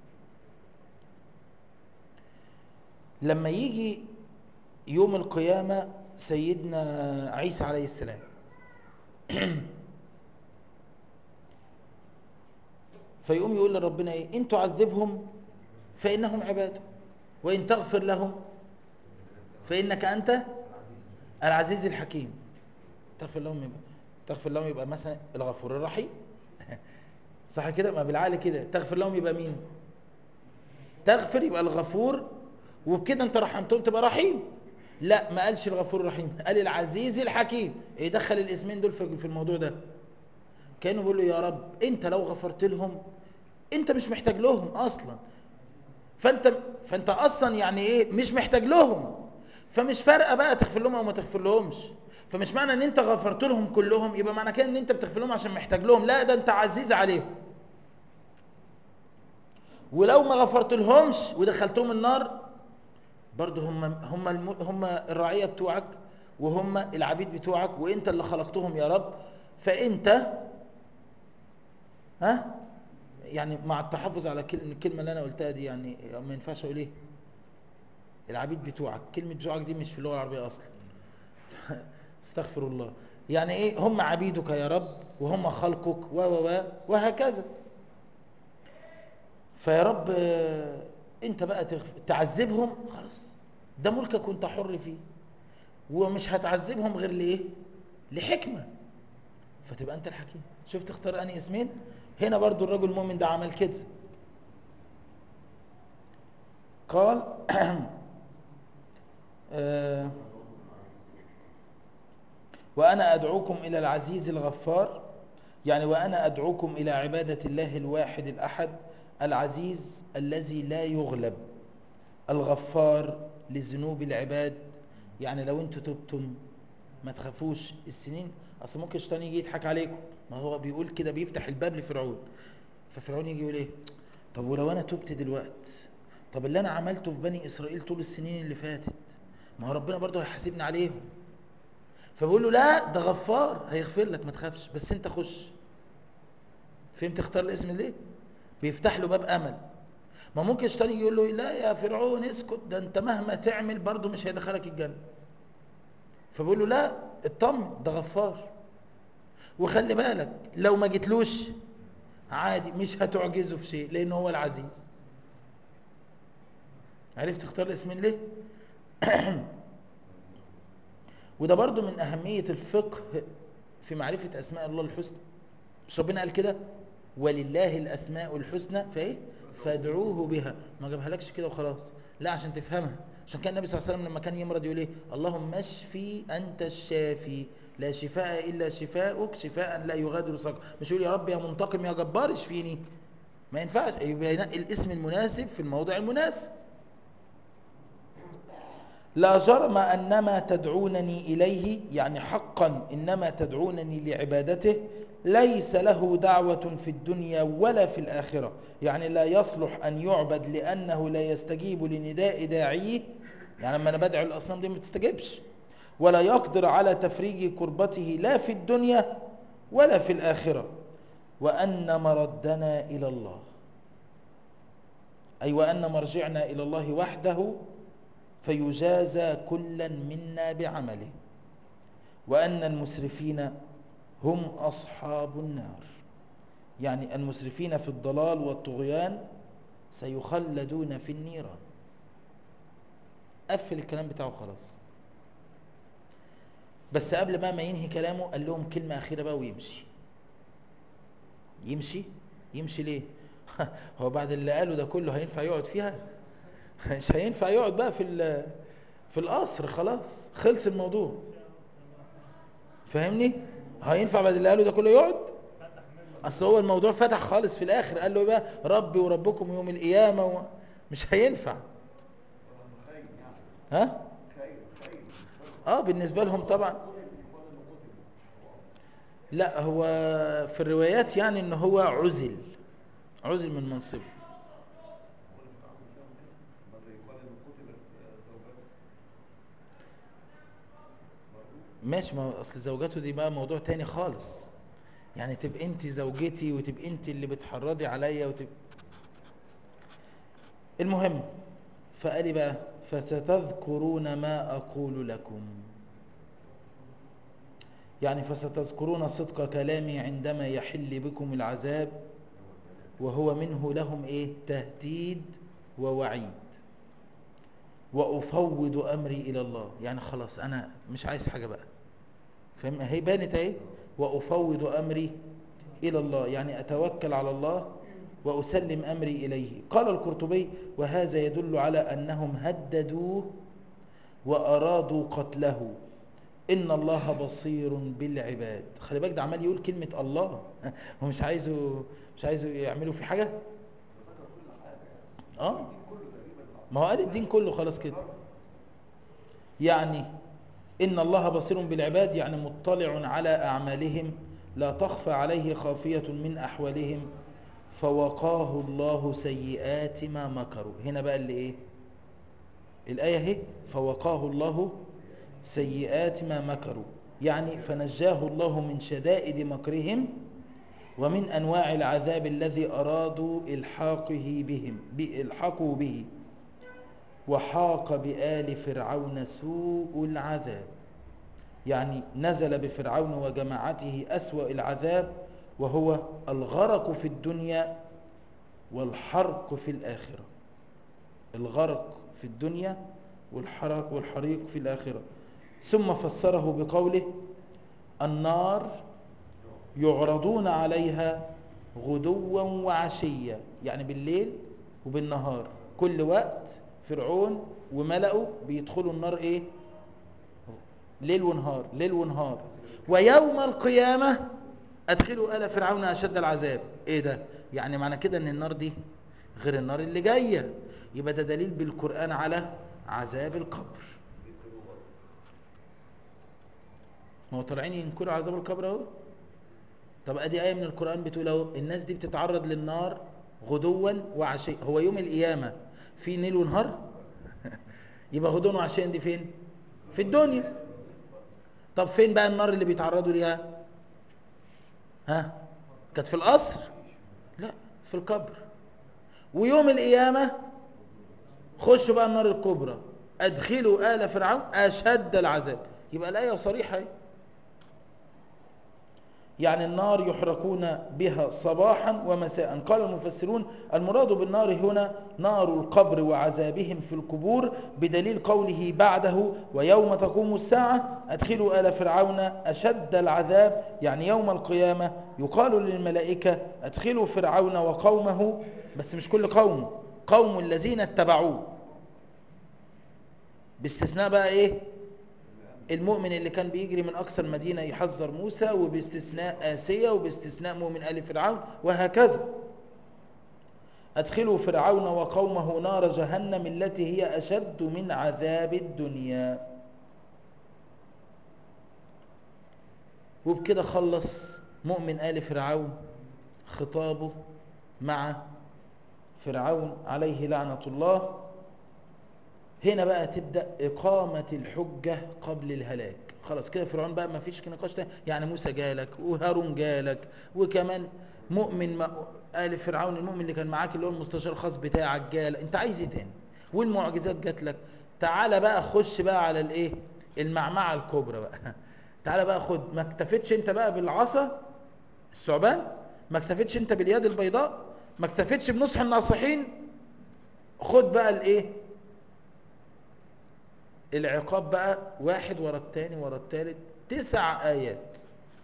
لما يجي يوم القيامه سيدنا عيسى عليه السلام فيقوم يقول لربنا ايه ان تعذبهم فانهم عباده وان تغفر لهم فانك انت العزيز الحكيم تغفر لهم يبقى تغفر لهم يبقى مثلا الغفور الرحيم صح كده ما بالعقل كده تغفر لهم يبقى مين تغفر يبقى الغفور وبكده انت رحمتهم تبقى رحيم لا ما قالش الغفور الرحيم قال العزيز الحكيم ايه دخل الاسمين دول في الموضوع ده كانوا بيقول له يا رب انت لو غفرت لهم انت مش محتاج لهم اصلا فانت فانت اصلا يعني ايه مش محتاج لهم فمش فارقه بقى تغفر لهم او ما تغفر لهمش فمش معنى ان انت غفرت لهم كلهم يبقى معنى كده ان انت بتغفر لهم عشان محتاج لهم لا ده انت عزيز عليهم ولو ما غفرت لهمش ودخلتهم النار برضه هم هم الم... هم الرعيه بتوعك وهم العبيد بتوعك وانت اللي خلقتهم يا رب فانت ها يعني مع التحفظ على الكلمه اللي انا قلتها دي يعني ما ينفعش اقول ايه العبيد بتوعك كلمه بتوعك دي مش في اللغه العربيه اصلا استغفر الله يعني ايه هم عبيدك يا رب وهم خلقك و و وهكذا فيا رب انت بقى تعذبهم خلاص ده ملكك وانت حر فيه ومش هتعذبهم غير لايه لحكمه فتبقى انت الحكيم شفت اختار انهي اسمين هنا برضو الرجل المؤمن ده عمل كده قال آه وأنا أدعوكم إلى العزيز الغفار يعني وأنا أدعوكم إلى عبادة الله الواحد الأحد العزيز الذي لا يغلب الغفار لذنوب العباد يعني لو انتوا تبتم ما تخافوش السنين اصل ممكن الشيطان يجي يضحك عليكم ما هو بيقول كده بيفتح الباب لفرعون ففرعون يجي يقول ايه طب ولو انا تبت دلوقتي طب اللي انا عملته في بني اسرائيل طول السنين اللي فاتت ما هو ربنا برضه هيحاسبني عليهم فبقول له لا ده غفار هيغفر لك ما تخافش بس انت خش فهمت اختار الاسم ليه بيفتح له باب امل ما ممكن الشيطان يجي يقول له لا يا فرعون اسكت ده انت مهما تعمل برضه مش هيدخلك الجنه فبقول له لا اطمن ده غفار وخلي بالك لو ما جيتلوش عادي مش هتعجزه في شيء لان هو العزيز عرفت تختار الاسمين ليه وده برضو من أهمية الفقه في معرفة أسماء الله الحسنى مش ربنا قال كده ولله الأسماء الحسنى فإيه فادعوه بها ما جابهالكش كده وخلاص لا عشان تفهمها عشان كان النبي صلى الله عليه وسلم لما كان يمرض يقول ايه اللهم اشفي انت الشافي لا شفاء إلا شفاؤك شفاء لا يغادر سقما مش يقول يا رب يا منتقم يا جبار اشفيني ما ينفعش يبقى ينقي الاسم المناسب في الموضع المناسب لا جرم أنما تدعونني إليه يعني حقا إنما تدعونني لعبادته ليس له دعوة في الدنيا ولا في الآخرة يعني لا يصلح أن يعبد لأنه لا يستجيب لنداء داعيه يعني لما أنا بدعو الأصنام دي ما بتستجيبش ولا يقدر على تفريج كربته لا في الدنيا ولا في الآخرة وأن مردنا إلى الله أي وأن مرجعنا إلى الله وحده فيجازى كلا منا بعمله وأن المسرفين هم أصحاب النار يعني المسرفين في الضلال والطغيان سيخلدون في النيران قفل الكلام بتاعه خلاص بس قبل ما ما ينهي كلامه قال لهم كلمة أخيرة بقى ويمشي يمشي يمشي ليه هو بعد اللي قاله ده كله هينفع يقعد فيها مش هينفع يقعد بقى في ال- في القصر خلاص خلص الموضوع فاهمني هينفع بعد اللي قاله ده كله يقعد اصل هو الموضوع فتح خالص في الاخر قال له إيه بقى ربي وربكم يوم القيامه و... مش هينفع خير يعني ها خير خير اه بالنسبه لهم طبعا لا هو في الروايات يعني ان هو عزل عزل من منصبه ماذا يقال ان قتلت زوجته ماشي ما هو اصل زوجته دي بقى موضوع تاني خالص يعني تبقى انت زوجتي وتبقى انت اللي بتحرضي عليا وتبقى المهم فقال لي بقى فستذكرون ما اقول لكم يعني فستذكرون صدق كلامي عندما يحل بكم العذاب وهو منه لهم ايه تهديد ووعيد وافوض امري الى الله يعني خلاص انا مش عايز حاجه بقى فاهم هي بانت اهي وافوض امري الى الله يعني اتوكل على الله واسلم امري اليه قال القرطبي وهذا يدل على انهم هددوه وارادوا قتله ان الله بصير بالعباد خلي بالك ده عمال يقول كلمه الله هو مش عايزه مش عايزه يعملوا في حاجه ذكر كل حاجه يعني اه الدين كله تقريبا ما هو قال الدين كله خلاص كده يعني إن الله بصير بالعباد يعني مطلع على أعمالهم لا تخفى عليه خافية من أحوالهم فوقاه الله سيئات ما مكروا هنا بقى اللي إيه الآية هي فوقاه الله سيئات ما مكروا يعني فنجاه الله من شدائد مكرهم ومن أنواع العذاب الذي أرادوا إلحاقه بهم بإلحاقه به وحاق بآل فرعون سوء العذاب يعني نزل بفرعون وجماعته أسوأ العذاب وهو الغرق في الدنيا والحرق في الآخرة الغرق في الدنيا والحرق والحريق في الآخرة ثم فسره بقوله النار يعرضون عليها غدوا وعشيا يعني بالليل وبالنهار كل وقت فرعون وملأه بيدخلوا النار ايه ليل ونهار ليل ونهار ويوم القيامة ادخلوا آل فرعون أشد العذاب ايه ده يعني معنى كده ان النار دي غير النار اللي جاية يبقى ده دليل بالقرآن على عذاب القبر ما هو طالعين ينكروا عذاب القبر اهو طب ادي آية من القرآن بتقول اهو الناس دي بتتعرض للنار غدوا وعشيا هو يوم القيامة في ليل ونهار يبقى غدوا وعشيا دي فين في الدنيا طب فين بقى النار اللي بيتعرضوا ليها ها كانت في القصر لا في القبر ويوم القيامة خشوا بقى النار الكبرى ادخلوا آل فرعون أشد العذاب يبقى الآية صريحة اهي. يعني النار يحرقون بها صباحا ومساء قال المفسرون المراد بالنار هنا نار القبر وعذابهم في القبور بدليل قوله بعده ويوم تقوم الساعة أدخلوا آل فرعون أشد العذاب يعني يوم القيامة يقال للملائكة أدخلوا فرعون وقومه بس مش كل قومه قوم الذين اتبعوه باستثناء بقى ايه المؤمن اللي كان بيجري من أقصى المدينة يحذر موسى وباستثناء آسية وباستثناء مؤمن آل فرعون وهكذا أدخلوا فرعون وقومه نار جهنم التي هي أشد من عذاب الدنيا وبكده خلص مؤمن آل فرعون خطابه مع فرعون عليه لعنة الله هنا بقى تبدأ إقامة الحجة قبل الهلاك خلاص كده فرعون بقى ما فيش نقاش تاني يعني موسى جالك وهارون جالك وكمان مؤمن ما آل فرعون المؤمن اللي كان معاك اللي هو المستشار الخاص بتاعك جال انت عايز ايه تاني والمعجزات جات لك تعالى بقى خش بقى على الايه المعمعة الكبرى بقى تعالى بقى خد ما اكتفتش انت بقى بالعصا الثعبان ما اكتفتش انت باليد البيضاء ما اكتفتش بنصح الناصحين خد بقى الايه العقاب بقى واحد ورا التاني ورا التالت تسع آيات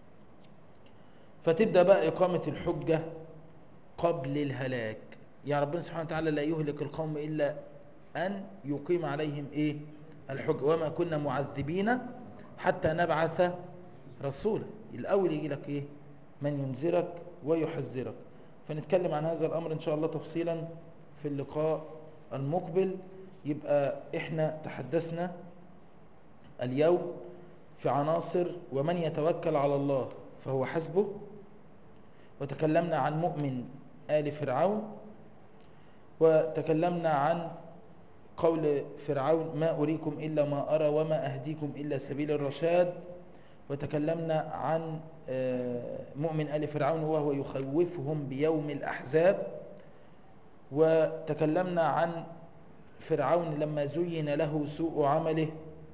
فتبدأ بقى إقامة الحجة قبل الهلاك يا ربنا سبحانه وتعالى لا يهلك القوم إلا أن يقيم عليهم إيه الحجة وما كنا معذبين حتى نبعث رسولا الأول يجي لك إيه من ينذرك ويحذرك فنتكلم عن هذا الأمر إن شاء الله تفصيلا في اللقاء المقبل يبقى إحنا تحدثنا اليوم في عناصر ومن يتوكل على الله فهو حسبه وتكلمنا عن مؤمن آل فرعون وتكلمنا عن قول فرعون ما أريكم إلا ما أرى وما أهديكم إلا سبيل الرشاد وتكلمنا عن مؤمن آل فرعون وهو يخوفهم بيوم الأحزاب وتكلمنا عن فرعون لما زين له سوء عمله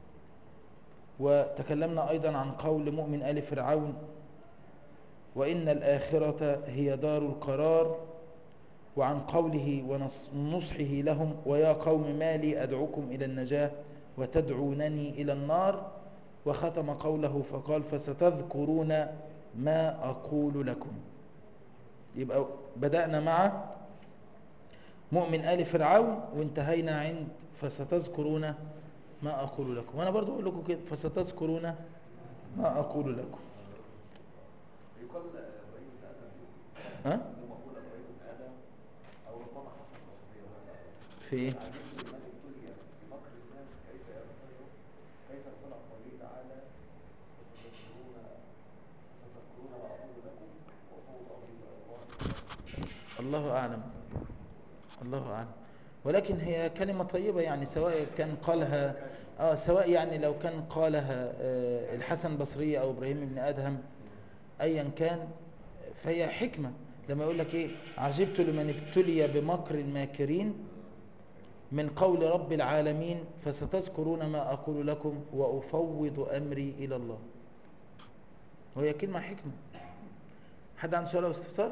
وتكلمنا أيضا عن قول مؤمن آل فرعون وإن الآخرة هي دار القرار وعن قوله ونصحه لهم ويا قوم ما لي أدعوكم إلى النجاة وتدعونني إلى النار وختم قوله فقال فستذكرون ما أقول لكم يبقى بدأنا مع مؤمن آل فرعون وانتهينا عند فستذكرون ما أقول لكم وأنا برضو أقول لكم كده فستذكرون ما أقول لكم يقال ابراهيم بن ادم ها؟ له مقوله ابراهيم بن ادم او ربما حسن البصريه في إيه؟ عجبت لمن ابتلي بمكر الناس كيف يغفر كيف يقول عن قوله تعالى فستذكرون فستذكرون ما اقول لكم وافوض امري الى الله الله أعلم الله أعلم ولكن هي كلمة طيبة يعني سواء كان قالها آه سواء يعني لو كان قالها آه الحسن البصري أو إبراهيم بن أدهم أيا كان فهي حكمة لما يقول لك إيه عجبت لمن ابتلي بمكر الماكرين من قول رب العالمين فستذكرون ما أقول لكم وأفوض أمري إلى الله وهي كلمة حكمة حد عنده سؤال أو استفسار؟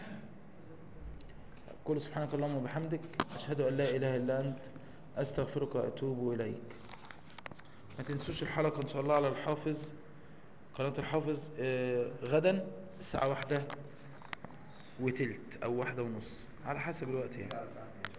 قل سبحانك اللهم وبحمدك أشهد أن لا إله إلا أنت أستغفرك وأتوب إليك ما تنسوش الحلقة إن شاء الله على الحافظ قناة الحافظ آه، غدا الساعة واحدة وتلت أو واحدة ونص على حسب الوقت يعني